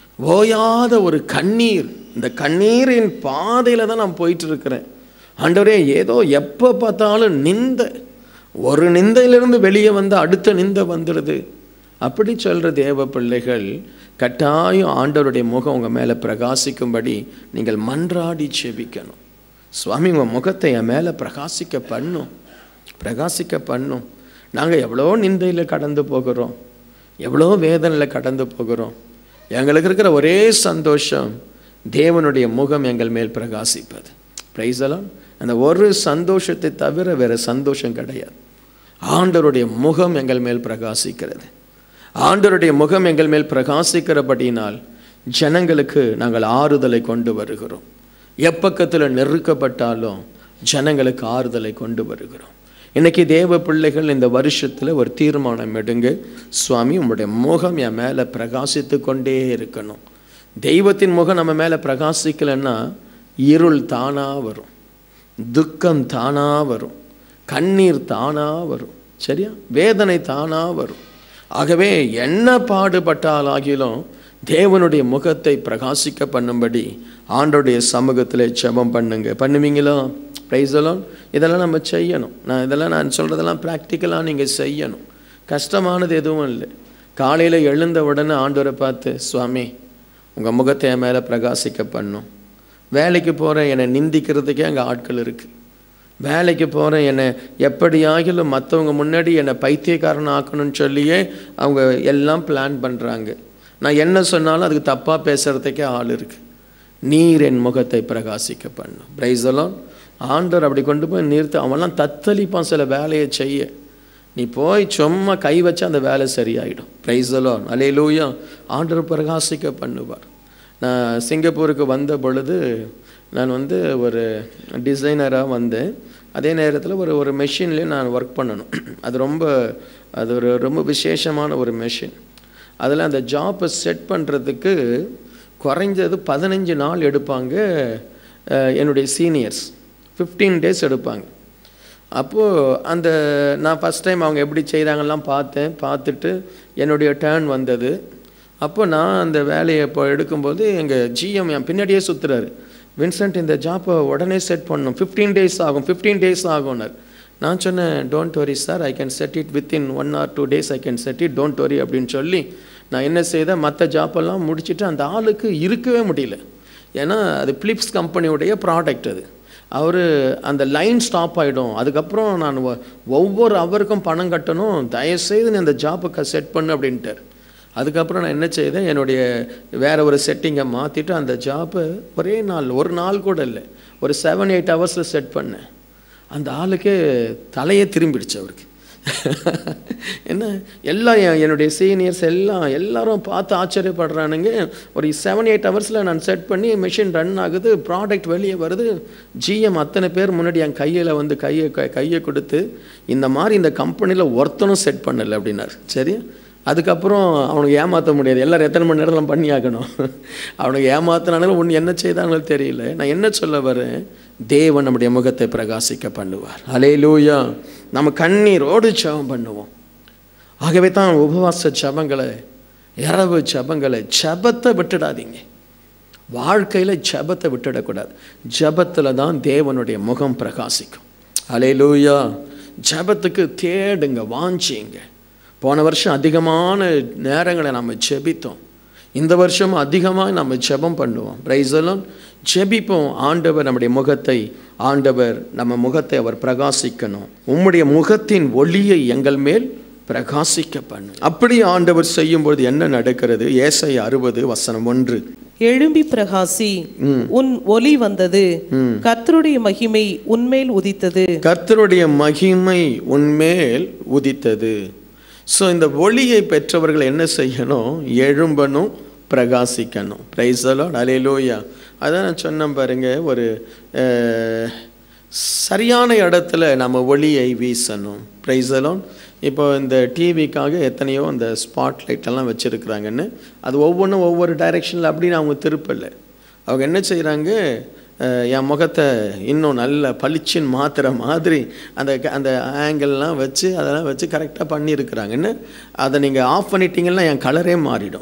Speaker 2: ஓயாத ஒரு கண்ணீர் இந்த கண்ணீரின் பாதையில் தான் நான் போயிட்டு இருக்கிறேன் ஆண்டவரே ஏதோ எப்போ பார்த்தாலும் நிந்த ஒரு நிந்தையிலிருந்து வெளியே வந்து அடுத்த நிந்தை வந்துடுது அப்படி சொல்கிற தேவ பிள்ளைகள் கட்டாயம் ஆண்டவருடைய முகம் உங்கள் மேலே பிரகாசிக்கும்படி நீங்கள் மன்றாடி செபிக்கணும் சுவாமி உங்கள் முகத்தை என் மேலே பிரகாசிக்க பண்ணும் பிரகாசிக்க பண்ணும் நாங்கள் எவ்வளோ நிந்தையில் கடந்து போகிறோம் எவ்வளோ வேதனையில் கடந்து போகிறோம் எங்களுக்கு இருக்கிற ஒரே சந்தோஷம் தேவனுடைய முகம் எங்கள் மேல் பிரகாசிப்பது பிரைசலாம் அந்த ஒரு சந்தோஷத்தை தவிர வேறு சந்தோஷம் கிடையாது ஆண்டவருடைய முகம் எங்கள் மேல் பிரகாசிக்கிறது ஆண்டவருடைய முகம் எங்கள் மேல் பிரகாசிக்கிறபடியினால் ஜனங்களுக்கு நாங்கள் ஆறுதலை கொண்டு வருகிறோம் எப்பக்கத்தில் நெருக்கப்பட்டாலும் ஜனங்களுக்கு ஆறுதலை கொண்டு வருகிறோம் இன்னைக்கு தேவ பிள்ளைகள் இந்த வருஷத்தில் ஒரு தீர்மானம் எடுங்க சுவாமி உங்களுடைய முகம் என் மேலே பிரகாசித்து கொண்டே இருக்கணும் தெய்வத்தின் முகம் நம்ம மேலே பிரகாசிக்கலைன்னா இருள் தானாக வரும் துக்கம் தானாக வரும் கண்ணீர் தானாக வரும் சரியா வேதனை தானாக வரும் ஆகவே என்ன பாடுபட்டாலாகிலும் தேவனுடைய முகத்தை பிரகாசிக்க பண்ணும்படி ஆண்டோடைய சமூகத்தில் ஜெபம் பண்ணுங்க பண்ணுவீங்களோ ப்ரைஸெல்லாம் இதெல்லாம் நம்ம செய்யணும் நான் இதெல்லாம் நான் சொல்கிறதெல்லாம் ப்ராக்டிக்கலாக நீங்கள் செய்யணும் கஷ்டமானது எதுவும் இல்லை காலையில் எழுந்த உடனே ஆண்டவரை பார்த்து சுவாமி உங்கள் முகத்தை என் மேலே பிரகாசிக்க பண்ணும் வேலைக்கு போகிறேன் என்னை நிந்திக்கிறதுக்கே அங்கே ஆட்கள் இருக்குது வேலைக்கு போகிறேன் என்னை எப்படியாகிலும் மற்றவங்க முன்னாடி என்னை பைத்தியக்காரன் ஆக்கணும்னு சொல்லியே அவங்க எல்லாம் பிளான் பண்ணுறாங்க நான் என்ன சொன்னாலும் அதுக்கு தப்பாக பேசுகிறதுக்கே ஆள் இருக்குது நீர் என் முகத்தை பிரகாசிக்க பண்ணும் பிரைஸெல்லாம் ஆண்டவர் அப்படி கொண்டு போய் நிறுத்து அவன்லாம் தத்தளிப்பான் சில வேலையை செய்ய நீ போய் சும்மா கை வச்சா அந்த வேலை சரியாயிடும் பிரைஸெல்லாம் அலையிலூயா ஆண்டவர் பிரகாசிக்க பண்ணுவார் நான் சிங்கப்பூருக்கு வந்த பொழுது நான் வந்து ஒரு டிசைனராக வந்தேன் அதே நேரத்தில் ஒரு ஒரு மெஷின்லேயே நான் ஒர்க் பண்ணணும் அது ரொம்ப அது ஒரு ரொம்ப விசேஷமான ஒரு மெஷின் அதில் அந்த ஜாப்பை செட் பண்ணுறதுக்கு குறைஞ்சது பதினஞ்சு நாள் எடுப்பாங்க அஹ், என்னுடைய சீனியர்ஸ் ஃபிஃப்டீன் டேஸ் எடுப்பாங்க அப்போது அந்த நான் ஃபஸ்ட் டைம் அவங்க எப்படி செய்கிறாங்கலாம் பார்த்தேன் பார்த்துட்டு என்னுடைய டேர்ன் வந்தது அப்போ நான் அந்த வேலையை இப்போ எடுக்கும்போது எங்கள் ஜிஎம் என் பின்னாடியே சுற்றுறாரு வின்சென்ட் இந்த ஜாப்பை உடனே செட் பண்ணணும் ஃபிஃப்டீன் டேஸ் ஆகும் ஃபிஃப்டீன் டேஸ் ஆகும்னார் நான் சொன்னேன் don't worry sir I can set it within one or two days I can set it don't worry அப்படின்னு சொல்லி நான் என்ன செய்தேன் மற்ற ஜாப்பெல்லாம் முடிச்சுட்டு அந்த ஆளுக்கு இருக்கவே முடியல ஏன்னா அது பிலிப்ஸ் கம்பெனியுடைய ப்ராடக்ட் அது அவர் அந்த லைன் ஸ்டாப் ஆகிடும் அதுக்கப்புறம் நான் ஒ- ஒவ்வொரு அவருக்கும் பணம் கட்டணும் தயவுசெய்து நீ அந்த ஜாப்புக்கு செட் பண்ணு அப்படின்ட்டார் அதுக்கப்புறம் நான் என்ன செய்தேன் என்னுடைய வேற ஒரு செட்டிங்கை மாற்றிட்டு அந்த ஜாப்பை ஒரே நாள் ஒரு நாள் கூட இல்லை ஒரு செவன் எயிட் ஹவர்ஸில் செட் பண்ணேன் அந்த ஆளுக்கே தலையே திரும்பிடுச்சு அவருக்கு என்ன எல்லாம் என் என்னுடைய சீனியர்ஸ் எல்லாம் எல்லாரும் பார்த்து ஆச்சரியப்படுறானுங்க ஒரு செவன் எயிட் ஹவர்ஸில் நான் செட் பண்ணி மிஷின் ரன் ஆகுது ப்ராடக்ட் வெளியே வருது ஜிஎம் அத்தனை பேர் முன்னாடி என் கையில் வந்து கையை க- கையை கொடுத்து இந்த மாதிரி இந்த கம்பெனியில் ஒருத்தனும் செட் பண்ணலை அப்படின்னாரு சரி அதுக்கப்புறம் அவனுக்கு ஏமாற்ற முடியாது எல்லாரும் எத்தனை மணி நேரம் பண்ணி ஆகணும் அவனுக்கு ஏமாத்தினாலும் ஒன்று என்ன செய்தாங்களோ தெரியல நான் என்ன சொல்ல வரேன் தேவன் நம்முடைய முகத்தை பிரகாசிக்க பண்ணுவார் அலேலூயா நம்ம கண்ணீரோடு ஜெபம் பண்ணுவோம் ஆகவே தான் உபவாச ஜபங்களை இரவு ஜபங்களை ஜபத்தை விட்டுடாதீங்க வாழ்க்கையில் ஜபத்தை விட்டுடக்கூடாது ஜபத்தில் தான் தேவனுடைய முகம் பிரகாசிக்கும் அலேலூயா ஜபத்துக்கு தேடுங்க வாஞ்சிங்க போன வருஷம் அதிகமான நேரங்களை நம்ம ஜெபித்தோம் இந்த வருஷம் அதிகமாக நம்ம ஜெபம் பண்ணுவோம் பிரைஸெல்லாம் ஜெபிப்போம் ஆண்டவர் நம்முடைய முகத்தை ஆண்டவர் நம்ம முகத்தை அவர் பிரகாசிக்கணும் உம்முடைய முகத்தின் ஒளியை எங்கள் மேல் பிரகாசிக்க பண்ணு அப்படி ஆண்டவர் செய்யும்பொழுது என்ன நடக்கிறது ஏசை அறுபது வசனம் ஒன்று
Speaker 3: எழும்பி பிரகாசி உன் ஒளி வந்தது கர்த்தருடைய மகிமை உன்மேல் உதித்தது
Speaker 2: கர்த்தருடைய மகிமை உன்மேல் உதித்தது ஸோ இந்த ஒளியை பெற்றவர்கள் என்ன செய்யணும் எழும்பணும் பிரகாசிக்கணும் பிரைஸலோ அலையிலோயா அதான் நான் சொன்னேன் பாருங்க ஒரு அஹ், சரியான இடத்துல நம்ம ஒளியை வீசணும் பிரைஸலோன் இப்போ இந்த டிவிக்காக எத்தனையோ அந்த ஸ்பாட் எல்லாம் வச்சுருக்குறாங்கன்னு அது ஒவ்வொன்றும் ஒவ்வொரு டைரெக்ஷனில் அப்படின்னு அவங்க திருப்பலை அவங்க என்ன செய்கிறாங்க என் முகத்தை இன்னும் நல்ல பளிச்சின்னு மாத்துற மாதிரி அந்த க- அந்த ஆங்கிள்லாம் வச்சு அதெல்லாம் வச்சு கரெக்டாக பண்ணியிருக்கிறாங்கன்னு அதை நீங்கள் ஆஃப் பண்ணிட்டீங்கன்னா என் கலரே மாறிடும்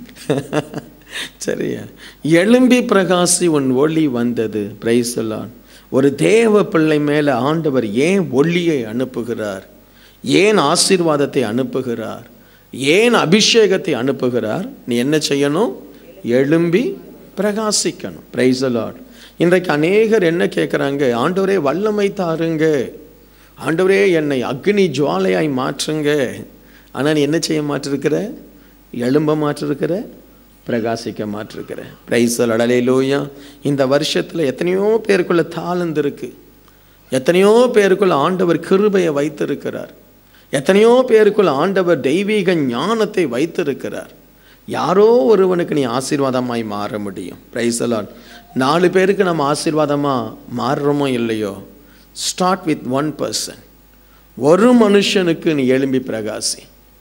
Speaker 2: சரியா எழும்பி பிரகாசி உன் ஒளி வந்தது பிரைசலான் ஒரு தேவ பிள்ளை மேலே ஆண்டவர் ஏன் ஒளியை அனுப்புகிறார் ஏன் ஆசீர்வாதத்தை அனுப்புகிறார் ஏன் அபிஷேகத்தை அனுப்புகிறார் நீ என்ன செய்யணும் எழும்பி பிரகாசிக்கணும் பிரைஸ் லார்ட் இன்றைக்கு அநேகர் என்ன கேட்குறாங்க ஆண்டவரே வல்லமை தாருங்க ஆண்டவரே என்னை அக்னி ஜுவாலையாய் மாற்றுங்க ஆனால் நீ என்ன செய்ய மாற்றிருக்கிற எழும்ப மாற்றிருக்கிற பிரகாசிக்க மாற்றிருக்கிற பிரைஸ் அடலே லோயா இந்த வருஷத்தில் எத்தனையோ பேருக்குள்ள தாளந்து இருக்கு எத்தனையோ பேருக்குள்ள ஆண்டவர் கிருபையை வைத்திருக்கிறார் எத்தனையோ பேருக்குள்ள ஆண்டவர் தெய்வீக ஞானத்தை வைத்திருக்கிறார் யாரோ ஒருவனுக்கு நீ ஆசீர்வாதமாய் மாற முடியும் பிரைசலான் நாலு பேருக்கு நம்ம ஆசீர்வாதமாக மாறுறோமோ இல்லையோ ஸ்டார்ட் வித் ஒன் பர்சன் ஒரு மனுஷனுக்கு நீ எழும்பி பிரகாசி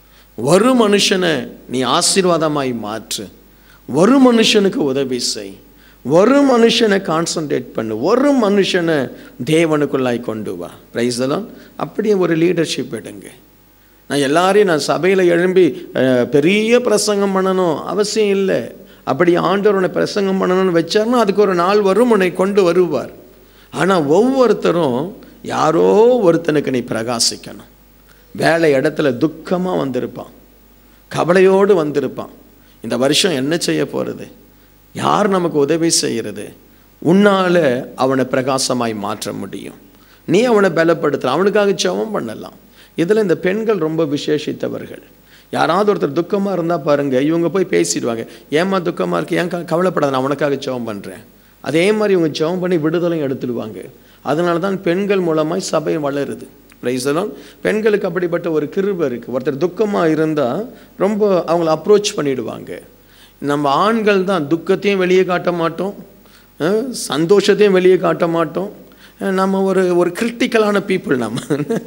Speaker 2: ஒரு மனுஷனை நீ ஆசீர்வாதமாய் மாற்று ஒரு மனுஷனுக்கு உதவி செய் ஒரு மனுஷனை கான்சன்ட்ரேட் பண்ணு ஒரு மனுஷனை தேவனுக்குள்ளாய் கொண்டு வா பிரைஸ்லாம் அப்படியே ஒரு லீடர்ஷிப் எடுங்க நான் எல்லாரையும் நான் சபையில் எழும்பி அஹ், பெரிய பிரசங்கம் பண்ணணும் அவசியம் இல்லை அப்படி ஆண்டவர் உன்னை பிரசங்கம் பண்ணணும்னு வச்சார்னா அதுக்கு ஒரு நாள் வரும் உன்னை கொண்டு வருவார் ஆனால் ஒவ்வொருத்தரும் யாரோ ஒருத்தனுக்கு நீ பிரகாசிக்கணும் வேலை இடத்துல துக்கமாக வந்திருப்பான் கவலையோடு வந்திருப்பான் இந்த வருஷம் என்ன செய்ய போகிறது யார் நமக்கு உதவி செய்கிறது உன்னால அவனை பிரகாசமாய் மாற்ற முடியும் நீ அவனை பலப்படுத்தலாம் அவனுக்காக ஜெபம் பண்ணலாம் இதில் இந்த பெண்கள் ரொம்ப விசேஷித்தவர்கள் யாராவது ஒருத்தர் துக்கமாக இருந்தால் பாருங்க இவங்க போய் பேசிடுவாங்க ஏம்மா துக்கமாக இருக்கு ஏன் க- கவலைப்படாத நான் உனக்காக ஜெபம் பண்ணுறேன் அதே மாதிரி இவங்க ஜெபம் பண்ணி விடுதலையும் எடுத்துடுவாங்க அதனால தான் பெண்கள் மூலமாய் சபை வளருது பிரைசலாம் பெண்களுக்கு அப்படிப்பட்ட ஒரு கிருபை இருக்குது ஒருத்தர் துக்கமாக இருந்தால் ரொம்ப அவங்கள அப்ரோச் பண்ணிடுவாங்க நம்ம ஆண்கள் தான் துக்கத்தையும் வெளியே காட்ட மாட்டோம் அஹ், சந்தோஷத்தையும் வெளியே காட்ட மாட்டோம் அஹ், நம்ம ஒரு ஒரு கிரிட்டிக்கலான பீப்புள் நம்ம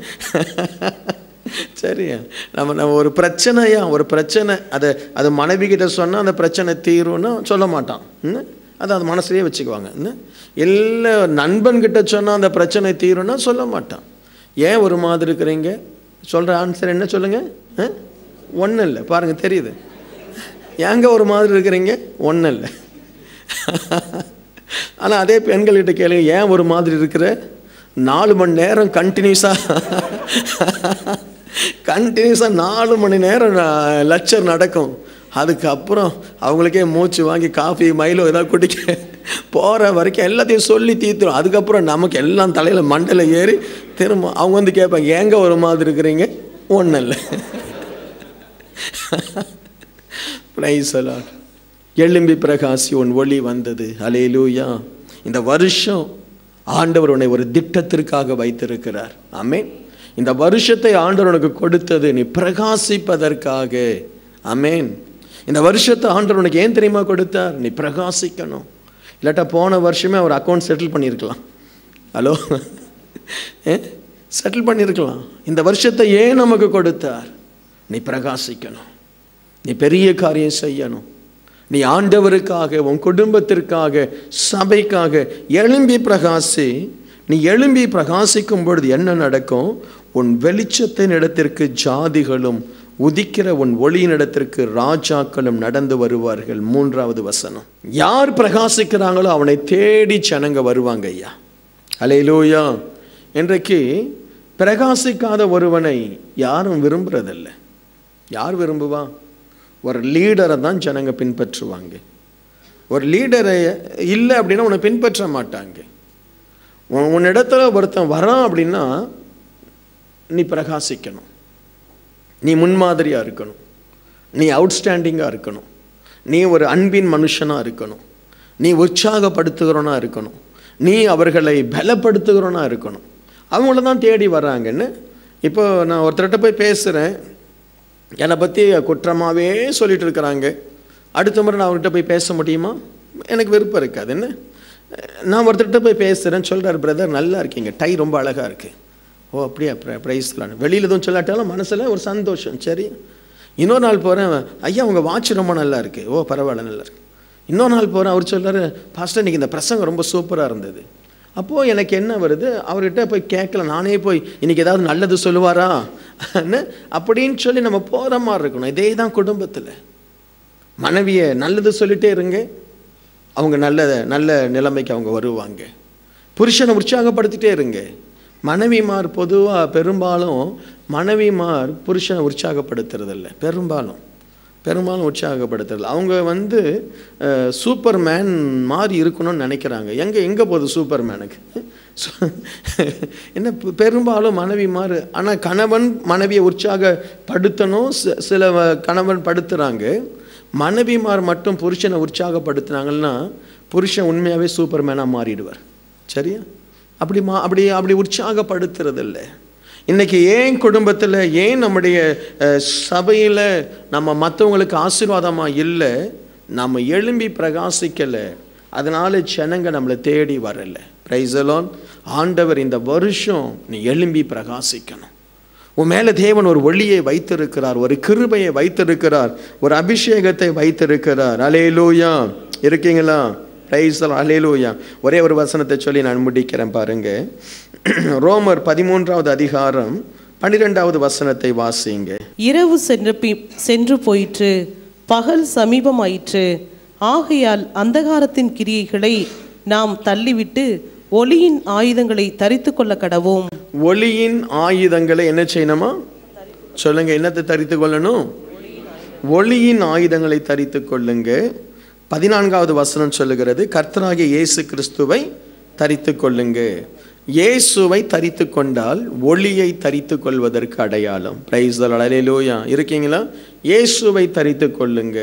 Speaker 2: சரியா நம்ம நம்ம ஒரு பிரச்சனையா ஒரு பிரச்சனை அதை அது மனைவி கிட்ட சொன்னால் அந்த பிரச்சனை தீரும்னா சொல்ல மாட்டான் ம்? அதை அது மனசுலயே வச்சுக்குவாங்க ம்? இல்லை நண்பன்கிட்ட சொன்னால் அந்த பிரச்சனை தீரும்னா சொல்ல மாட்டான் ஏன் ஒரு மாதிரி இருக்கிறீங்க சொல்கிற ஆன்சர் என்ன சொல்லுங்க ஒன்றும் இல்லை பாருங்க தெரியுது ஏங்க ஒரு மாதிரி இருக்கிறீங்க ஒன்றும் இல்லை ஆனால் அதே பெண்கள்கிட்ட கேளுங்க ஏன் ஒரு மாதிரி இருக்கிற நாலு மணி நேரம் கண்டினியூஸாக கண்டினியூஸாக நாலு மணி நேரம் லெக்சர் நடக்கும் அதுக்கப்புறம் அவங்களுக்கே மூச்சு வாங்கி காஃபி மயிலோ ஏதாவது குடிக்க போகிற வரைக்கும் எல்லாத்தையும் சொல்லி தீர்த்துரும் அதுக்கப்புறம் நமக்கு எல்லாம் தலையில் மண்டையில் ஏறி திரும்ப அவங்க வந்து கேட்பாங்க ஏங்க ஒரு மாதிரி இருக்கிறீங்க ஒன்றும் இல்லை Praise the Lord. எழும்பி பிரகாசி உன் ஒளி வந்தது அலேலூயா இந்த வருஷம் ஆண்டவர் உன்னை ஒரு திட்டத்திற்காக வைத்திருக்கிறார் ஆமென் இந்த வருஷத்தை ஆண்டவர் உனக்கு கொடுத்தது நீ பிரகாசிப்பதற்காக ஆமென் இந்த வருஷத்தை ஆண்டவர் உனக்கு ஏன் தெரியுமா கொடுத்தார் நீ பிரகாசிக்கணும் இல்லாட்டா போன வருஷமே அவர் அக்கௌண்ட் செட்டில் பண்ணியிருக்கலாம் ஹலோ செட்டில் பண்ணியிருக்கலாம் இந்த வருஷத்தை ஏன் நமக்கு கொடுத்தார் நீ பிரகாசிக்கணும் நீ பெரிய காரியம் செய்யணும் நீ ஆண்டவருக்காக உன் குடும்பத்திற்காக சபைக்காக எழும்பி பிரகாசி நீ எழும்பி பிரகாசிக்கும் பொழுது என்ன நடக்கும் உன் வெளிச்சத்தின் இடத்திற்கு ஜாதிகளும் உதிக்கிற உன் ஒளியின் இடத்திற்கு ராஜாக்களும் நடந்து வருவார்கள் மூன்றாவது வசனம் யார் பிரகாசிக்கிறாங்களோ அவனை தேடி ஜனங்க வருவாங்க ஐயா அலையிலூயா இன்றைக்கு பிரகாசிக்காத ஒருவனை யாரும் விரும்புறதில்லை யார் விரும்புவா ஒரு லீடரை தான் ஜனங்க பின்பற்றுவாங்க ஒரு லீடரை இல்லை அப்படின்னா உன்னை பின்பற்ற மாட்டாங்க உன் உன்னிடத்துல ஒருத்தன் வரான் அப்படின்னா நீ பிரகாசிக்கணும் நீ முன்மாதிரியாக இருக்கணும் நீ அவுட்ஸ்டாண்டிங்காக இருக்கணும் நீ ஒரு அன்பின் மனுஷனாக இருக்கணும் நீ உற்சாகப்படுத்துகிறவனா இருக்கணும் நீ அவர்களை பலப்படுத்துகிறவனா இருக்கணும் அவங்கள தான் தேடி வர்றாங்கன்னு இப்போ நான் ஒருத்தர்கிட்ட போய் பேசுகிறேன் என்னை பற்றி குற்றமாகவே சொல்லிட்டு இருக்கிறாங்க அடுத்த முறை நான் அவர்கிட்ட போய் பேச முடியுமா எனக்கு விருப்பம் இருக்காது என்ன நான் ஒருத்தர்கிட்ட போய் பேசுகிறேன் சொல்கிறார் பிரதர் நல்லா இருக்கீங்க டை ரொம்ப அழகாக இருக்குது ஓ அப்படியா ப்ரைஸ்லாம் வெளியில் எதுவும் சொல்லாட்டாலும் மனசில் ஒரு சந்தோஷம் சரி இன்னொரு நாள் போகிறேன் ஐயா உங்கள் வாட்ச் ரொம்ப நல்லா இருக்கு ஓ பரவாயில்ல நல்லா இருக்கு இன்னொரு நாள் போகிறேன் அவர் சொல்றாரு பாஸ்டர் இன்னைக்கு இந்த பிரசங்கம் ரொம்ப சூப்பராக இருந்தது அப்போது எனக்கு என்ன வருது அவர்கிட்ட போய் கேட்கல நானே போய் இன்னைக்கு ஏதாவது நல்லது சொல்லுவாரா ன்னு அப்படின்னு சொல்லி நம்ம போகிற மாதிரி இருக்கணும் இதே தான் குடும்பத்தில் மனைவியை நல்லது சொல்லிட்டே இருங்க அவங்க நல்ல நல்ல நிலைமைக்கு அவங்க வருவாங்க புருஷனை உற்சாகப்படுத்திட்டே இருங்க மனைவிமார் பொதுவாக பெரும்பாலும் மனைவிமார் புருஷனை உற்சாகப்படுத்துறதில்ல பெரும்பாலும் பெரும்பாலும் உற்சாகப்படுத்துறது அவங்க வந்து அஹ், சூப்பர் மேன் மாதிரி இருக்கணும்னு நினைக்கிறாங்க எங்கே எங்கே போகுது சூப்பர் மேனுக்கு என்ன பெ- பெரும்பாலும் மனைவிமார் ஆனால் கணவன் மனைவியை உற்சாகப்படுத்தணும் சி- சில வ- கணவன் படுத்துகிறாங்க மனைவிமார் மட்டும் புருஷனை உற்சாகப்படுத்துனாங்கன்னா புருஷன் உண்மையாகவே சூப்பர் மேனாக மாறிடுவார் சரியா அப்படி மா அப்படி அப்படி உற்சாகப்படுத்துறது இல்லை இன்னைக்கு ஏன் குடும்பத்தில் ஏன் நம்முடைய சபையில் நம்ம மற்றவங்களுக்கு ஆசீர்வாதமாக இல்லை நம்ம எழும்பி பிரகாசிக்கலை அதனால ஜனங்க நம்மளை தேடி வரல பிரைசலோன் ஆண்டவர் இந்த வருஷம் நீ எழும்பி பிரகாசிக்கணும் உன் மேலே தேவன் ஒரு ஒளியை வைத்திருக்கிறார் ஒரு கிருபையை வைத்திருக்கிறார் ஒரு அபிஷேகத்தை வைத்திருக்கிறார் அலேலூயா இருக்கீங்களா பிரைஸ் அலேலூயா ஒரே ஒரு வசனத்தை சொல்லி நான் முடிக்கிறேன் பாருங்க ரோமர் பதிமூன்றாவது அதிகாரம் பன்னிரெண்டாவது வசனத்தை வாசிங்க
Speaker 3: இரவு சென்று பி- சென்று போயிற்று பகல் சமீபமாயிற்று ஆகையால் அந்தகாரத்தின் கிரியைகளை நாம் தள்ளிவிட்டு ஒளியின் ஆயுதங்களை தரித்து கொள்ள கடவோம்
Speaker 2: ஒளியின் ஆயுதங்களை என்ன செய்யணுமா சொல்லுங்க என்னத்தை தரித்து கொள்ளணும் ஒளியின் ஆயுதங்களை தரித்து கொள்ளுங்க பதினான்காவது வசனம் சொல்லுகிறது கர்த்தராகிய இயேசு கிறிஸ்துவை தரித்து கொள்ளுங்க இயேசுவை தரித்து கொண்டால் ஒளியை தரித்து கொள்வதற்கு அடையாளம் பிரைஸ் அலையிலோயா இருக்கீங்களா இயேசுவை தரித்து கொள்ளுங்க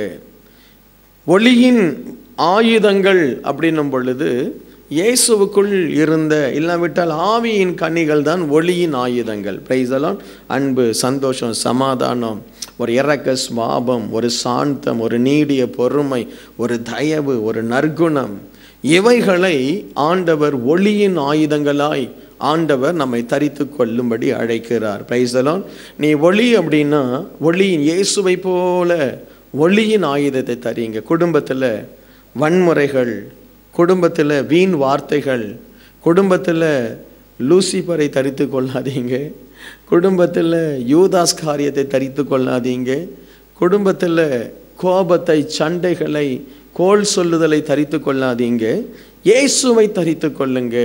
Speaker 2: ஒளியின் ஆயுதங்கள் அப்படின்னும் பொழுது இயேசுவுக்குள் இருந்த இல்லாவிட்டால் ஆவியின் கனிகள் தான் ஒளியின் ஆயுதங்கள் பிரைசலான் அன்பு சந்தோஷம் சமாதானம் ஒரு இரக்க சுவாபம் ஒரு சாந்தம் ஒரு நீடிய பொறுமை ஒரு தயவு ஒரு நற்குணம் இவைகளை ஆண்டவர் ஒளியின் ஆயுதங்களாய் ஆண்டவர் நம்மை தரித்து கொள்ளும்படி அழைக்கிறார் பிரைசலான் நீ ஒளி அப்படின்னா ஒளியின் இயேசுவை போல ஒளியின் ஆயுதத்தை தரீங்க குடும்பத்தில் வன்முறைகள் குடும்பத்தில் வீண் வார்த்தைகள் குடும்பத்தில் லூசிபரை தரித்து கொள்ளாதீங்க குடும்பத்தில் யூதாஸ் காரியத்தை தரித்து கொள்ளாதீங்க குடும்பத்தில் கோபத்தை சண்டைகளை கோல் சொல்லுதலை தரித்து கொள்ளாதீங்க இயேசுவை தரித்து கொள்ளுங்க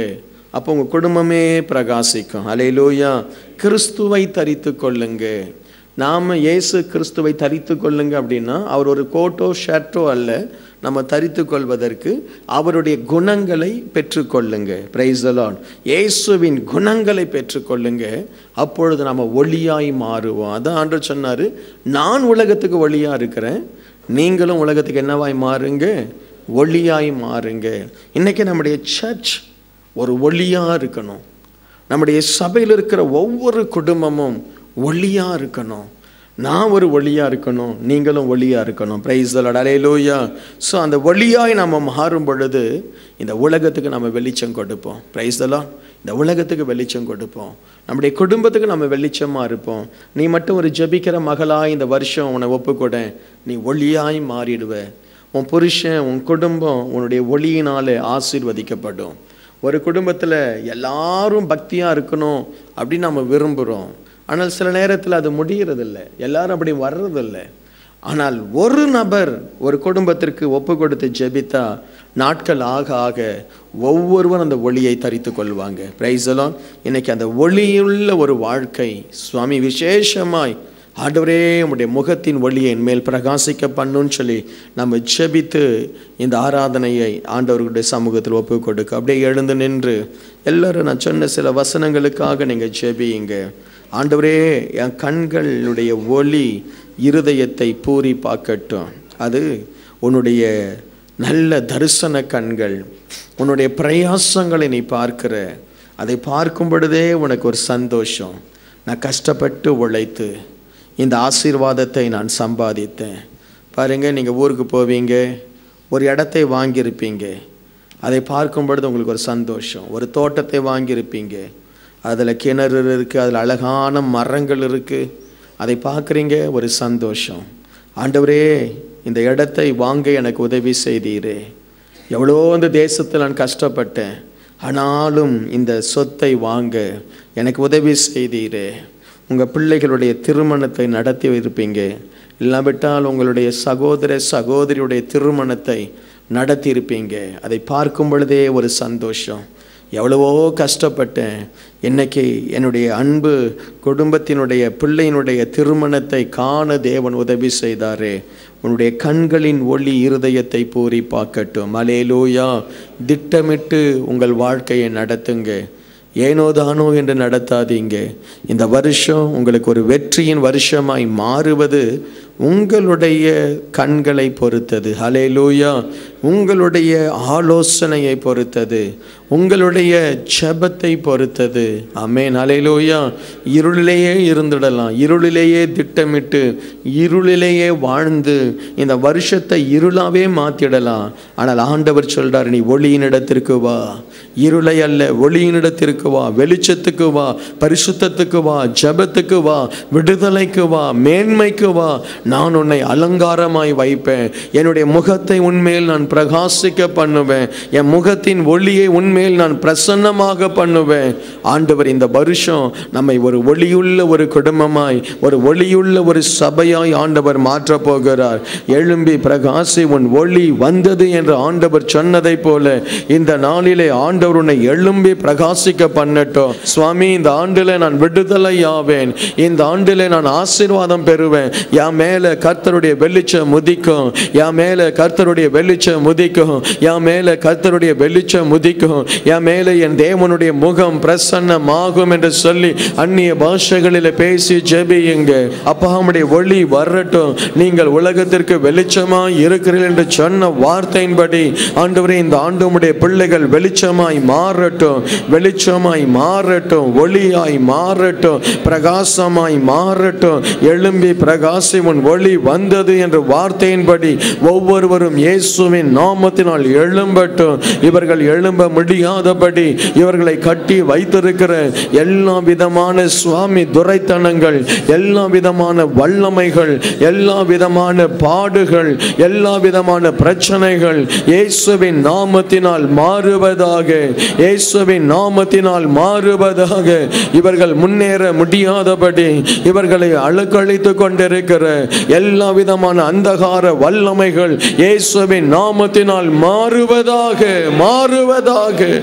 Speaker 2: அப்போ உங்கள் குடும்பமே பிரகாசிக்கும் அலையிலூயா கிறிஸ்துவை தரித்து கொள்ளுங்க நாம் இயேசு கிறிஸ்துவை தரித்து கொள்ளுங்க அப்படின்னா அவர் ஒரு கோட்டோ ஷர்ட்டோ அல்ல நம்ம தரித்து கொள்வதற்கு அவருடைய குணங்களை பெற்றுக்கொள்ளுங்க பிரைஸ் லார்ட் இயேசுவின் குணங்களை பெற்றுக்கொள்ளுங்க அப்பொழுது நம்ம ஒளியாய் மாறுவோம் அதான் ஆண்டு சொன்னார் நான் உலகத்துக்கு ஒளியாக இருக்கிறேன் நீங்களும் உலகத்துக்கு என்னவாய் மாறுங்க ஒளியாய் மாறுங்க இன்னைக்கு நம்முடைய சர்ச் ஒரு ஒளியாக இருக்கணும் நம்முடைய சபையில் இருக்கிற ஒவ்வொரு குடும்பமும் ஒளியாக இருக்கணும் நான் ஒரு ஒளியாக இருக்கணும் நீங்களும் ஒளியாக இருக்கணும் பிரைஸ் அலையிலோயா ஸோ அந்த ஒளியாய் நம்ம மாறும் பொழுது இந்த உலகத்துக்கு நம்ம வெளிச்சம் கொடுப்போம் பிரைஸ் இந்த உலகத்துக்கு வெளிச்சம் கொடுப்போம் நம்முடைய குடும்பத்துக்கு நம்ம வெளிச்சமாக இருப்போம் நீ மட்டும் ஒரு ஜெபிக்கிற மகளாய் இந்த வருஷம் உன்னை ஒப்புக்கொட நீ ஒளியாய் மாறிடுவ உன் புருஷன் உன் குடும்பம் உன்னுடைய ஒளியினாலே ஆசீர்வதிக்கப்படும் ஒரு குடும்பத்தில் எல்லாரும் பக்தியாக இருக்கணும் அப்படின்னு நம்ம விரும்புகிறோம் ஆனால் சில நேரத்தில் அது முடியறதில்ல எல்லாரும் அப்படி வர்றதில்லை ஆனால் ஒரு நபர் ஒரு குடும்பத்திற்கு ஒப்பு கொடுத்து ஜெபித்தா நாட்கள் ஆக ஆக ஒவ்வொருவரும் அந்த ஒளியை தரித்து கொள்வாங்க பிரைசலாம் இன்னைக்கு அந்த ஒளியுள்ள ஒரு வாழ்க்கை சுவாமி விசேஷமாய் ஆண்டவரே உம்முடைய முகத்தின் ஒளியை என்மேல் பிரகாசிக்க பண்ணுன்னு சொல்லி நம்ம ஜெபித்து இந்த ஆராதனையை ஆண்டவர்களுடைய சமூகத்தில் ஒப்பு கொடுக்க அப்படியே எழுந்து நின்று எல்லாரும் நான் சொன்ன சில வசனங்களுக்காக நீங்கள் ஜெபியுங்க ஆண்டவரே என் கண்களுடைய ஒளி இருதயத்தை பூரி பார்க்கட்டும் அது உன்னுடைய நல்ல தரிசன கண்கள் உன்னுடைய பிரயாசங்களை நீ பார்க்கிற அதை பார்க்கும் பொழுதே உனக்கு ஒரு சந்தோஷம் நான் கஷ்டப்பட்டு உழைத்து இந்த ஆசீர்வாதத்தை நான் சம்பாதித்தேன் பாருங்க நீங்கள் ஊருக்கு போவீங்க ஒரு இடத்தை வாங்கியிருப்பீங்க அதை பார்க்கும் பொழுது உங்களுக்கு ஒரு சந்தோஷம் ஒரு தோட்டத்தை வாங்கியிருப்பீங்க அதில் கிணறு இருக்குது அதில் அழகான மரங்கள் இருக்குது அதை பார்க்குறீங்க ஒரு சந்தோஷம் ஆண்டவரே இந்த இடத்தை வாங்க எனக்கு உதவி செய்தீரே எவ்வளோ இந்த தேசத்தில் நான் கஷ்டப்பட்டேன் ஆனாலும் இந்த சொத்தை வாங்க எனக்கு உதவி செய்தீரே உங்கள் பிள்ளைகளுடைய திருமணத்தை நடத்தி இருப்பீங்க இல்லாவிட்டால் உங்களுடைய சகோதர சகோதரியுடைய திருமணத்தை நடத்தியிருப்பீங்க அதை பார்க்கும் பொழுதே ஒரு சந்தோஷம் எவ்வளவோ கஷ்டப்பட்டேன் இன்னைக்கு என்னுடைய அன்பு குடும்பத்தினுடைய பிள்ளையினுடைய திருமணத்தை காண தேவன் உதவி செய்தாரே உன்னுடைய கண்களின் ஒளி இருதயத்தை பூரி பார்க்கட்டும் அலேலூயா திட்டமிட்டு உங்கள் வாழ்க்கையை நடத்துங்க ஏனோ தானோ என்று நடத்தாதீங்க இந்த வருஷம் உங்களுக்கு ஒரு வெற்றியின் வருஷமாய் மாறுவது உங்களுடைய கண்களை பொறுத்தது ஹலேலூயா உங்களுடைய ஆலோசனையை பொறுத்தது உங்களுடைய ஜெபத்தை பொறுத்தது அமேன் ஹலேலூயா இருளிலேயே இருந்துடலாம் இருளிலேயே திட்டமிட்டு இருளிலேயே வாழ்ந்து இந்த வருஷத்தை இருளாவே மாத்திடலாம் ஆனால் ஆண்டவர் சொல்றார் நீ ஒளியினிடத்திற்கு வா இருளை அல்ல ஒளியினிடத்திற்கு வா வெளிச்சத்துக்கு வா பரிசுத்தத்துக்கு வா ஜெபத்துக்கு வா விடுதலைக்கு வா மேன்மைக்கு வா நான் உன்னை அலங்காரமாய் வைப்பேன் என்னுடைய முகத்தை உன்மேல் நான் பிரகாசிக்க பண்ணுவேன் என் முகத்தின் ஒளியை உன்மேல் நான் பிரசன்னமாக பண்ணுவேன் ஆண்டவர் இந்த வருஷம் நம்மை ஒரு ஒளியுள்ள ஒரு குடும்பமாய் ஒரு ஒளியுள்ள ஒரு சபையாய் ஆண்டவர் மாற்றப் போகிறார் எழும்பி பிரகாசி உன் ஒளி வந்தது என்று ஆண்டவர் சொன்னதை போல இந்த நாளிலே ஆண்டவர் உன்னை எழும்பி பிரகாசிக்க பண்ணட்டும் சுவாமி இந்த ஆண்டிலே நான் விடுதலை ஆவேன் இந்த ஆண்டிலே நான் ஆசீர்வாதம் பெறுவேன் என் மேல கர்த்தருடைய வெளிச்சம் முதிக்கும் என் மேல கர்த்தருடைய வெளிச்சம் முதிக்கும் என் மேல கர்த்தருடைய வெளிச்சம் முதிக்கும் என் மேல என் தேவனுடைய முகம் பிரசன்னமாகும் என்று சொல்லி அந்நிய பாஷைகளில் பேசி ஜெபியுங்க அப்பா உம்முடைய ஒளி வரட்டும் நீங்கள் உலகத்திற்கு வெளிச்சமாய் இருக்கிறீர்கள் என்று சொன்ன வார்த்தையின்படி ஆண்டவரே இந்த ஆண்டு உம்முடைய பிள்ளைகள் வெளிச்சமாய் மாறட்டும் வெளிச்சமாய் மாறட்டும் ஒளியாய் மாறட்டும் பிரகாசமாய் மாறட்டும் எழும்பி பிரகாசி உன் ஒளி வந்தது என்ற வார்த்தையின்படி ஒவ்வொருவரும் இயேசுவின் நாமத்தினால் எழும்பட்டும் இவர்கள் எழும்ப முடியாதபடி இவர்களை கட்டி வைத்திருக்கிற எல்லா விதமான சுவாமி துரைத்தனங்கள் எல்லா விதமான வல்லமைகள் எல்லா விதமான பாடுகள் எல்லா விதமான பிரச்சனைகள் இயேசுவின் நாமத்தினால் மாறுவதாக இயேசுவின் நாமத்தினால் மாறுவதாக இவர்கள் முன்னேற முடியாதபடி இவர்களை அழுக்கழித்து கொண்டிருக்கிற எல்லா விதமான அந்தகார வல்லமைகள் இயேசுவின் நாமத்தினால் மாறுவதாக மாறுவதாக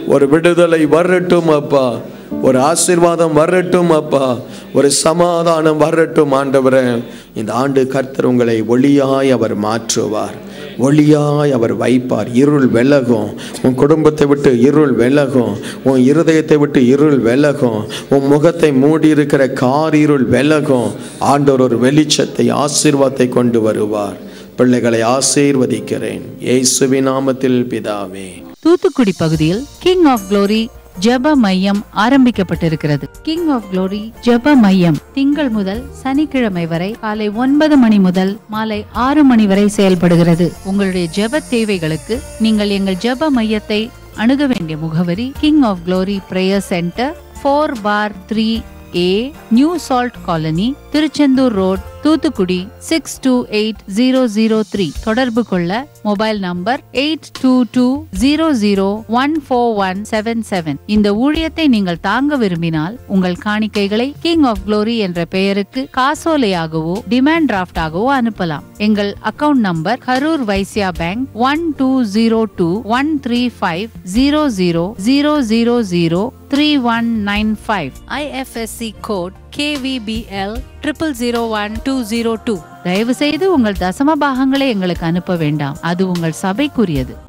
Speaker 2: ஒரு விடுதலை வரட்டும் அப்பா ஒரு ஆசீர்வாதம் வரட்டும் அப்பா ஒரு சமாதானம் வரட்டும் ஆண்டவரே இந்த ஆண்டு கர்த்தர் உங்களை ஒளியாய் அவர் மாற்றுவார் ஒளியாய் அவர் வைப்பார் இருள் விலகும் உன் குடும்பத்தை விட்டு இருள் விலகும் உன் இருதயத்தை விட்டு இருள் விலகும் உன் முகத்தை மூடி இருக்கிற கார் இருள் விலகும் ஆண்டவர் ஒரு வெளிச்சத்தை ஆசீர்வாதத்தை கொண்டு வருவார் பிள்ளைகளை ஆசீர்வதிக்கிறேன் இயேசுவின் நாமத்தில் பிதாவே
Speaker 1: தூத்துக்குடி பகுதியில் கிங் ஆஃப் க்ளோரி ஜெப மையம் ஆரம்பிக்கப்பட்டிருக்கிறது கிங் ஆஃப் க்ளோரி ஜெப மையம் திங்கள் முதல் சனிக்கிழமை வரை காலை ஒன்பது மணி முதல் மாலை ஆறு மணி வரை செயல்படுகிறது உங்களுடைய ஜெப தேவைகளுக்கு நீங்கள் எங்கள் ஜெப மையத்தை அணுக வேண்டிய முகவரி King of Glory Prayer Centre four bar three A New Salt Colony Tiruchendur Road Thoothukudi six two eight zero zero three தொடர்பு கொள்ள mobile number eight two two zero zero one four one seven seven இந்த ஊழியத்தை நீங்கள் தாங்க விரும்பினால் உங்கள் காணிக்கைகளை king of glory என்ற பெயருக்கு காசோலையாகவோ டிமாண்ட் டிராஃப்டாகவோ அனுப்பலாம் எங்கள் account number Karur Vysya Bank one two zero two one three five zero zero zero zero zero three one nine five IFSC code KVBL triple zero one two zero two தயவு செய்து உங்கள் தசம பாகங்களை எங்களுக்கு அனுப்ப வேண்டாம் அது உங்கள் சபைக்குரியது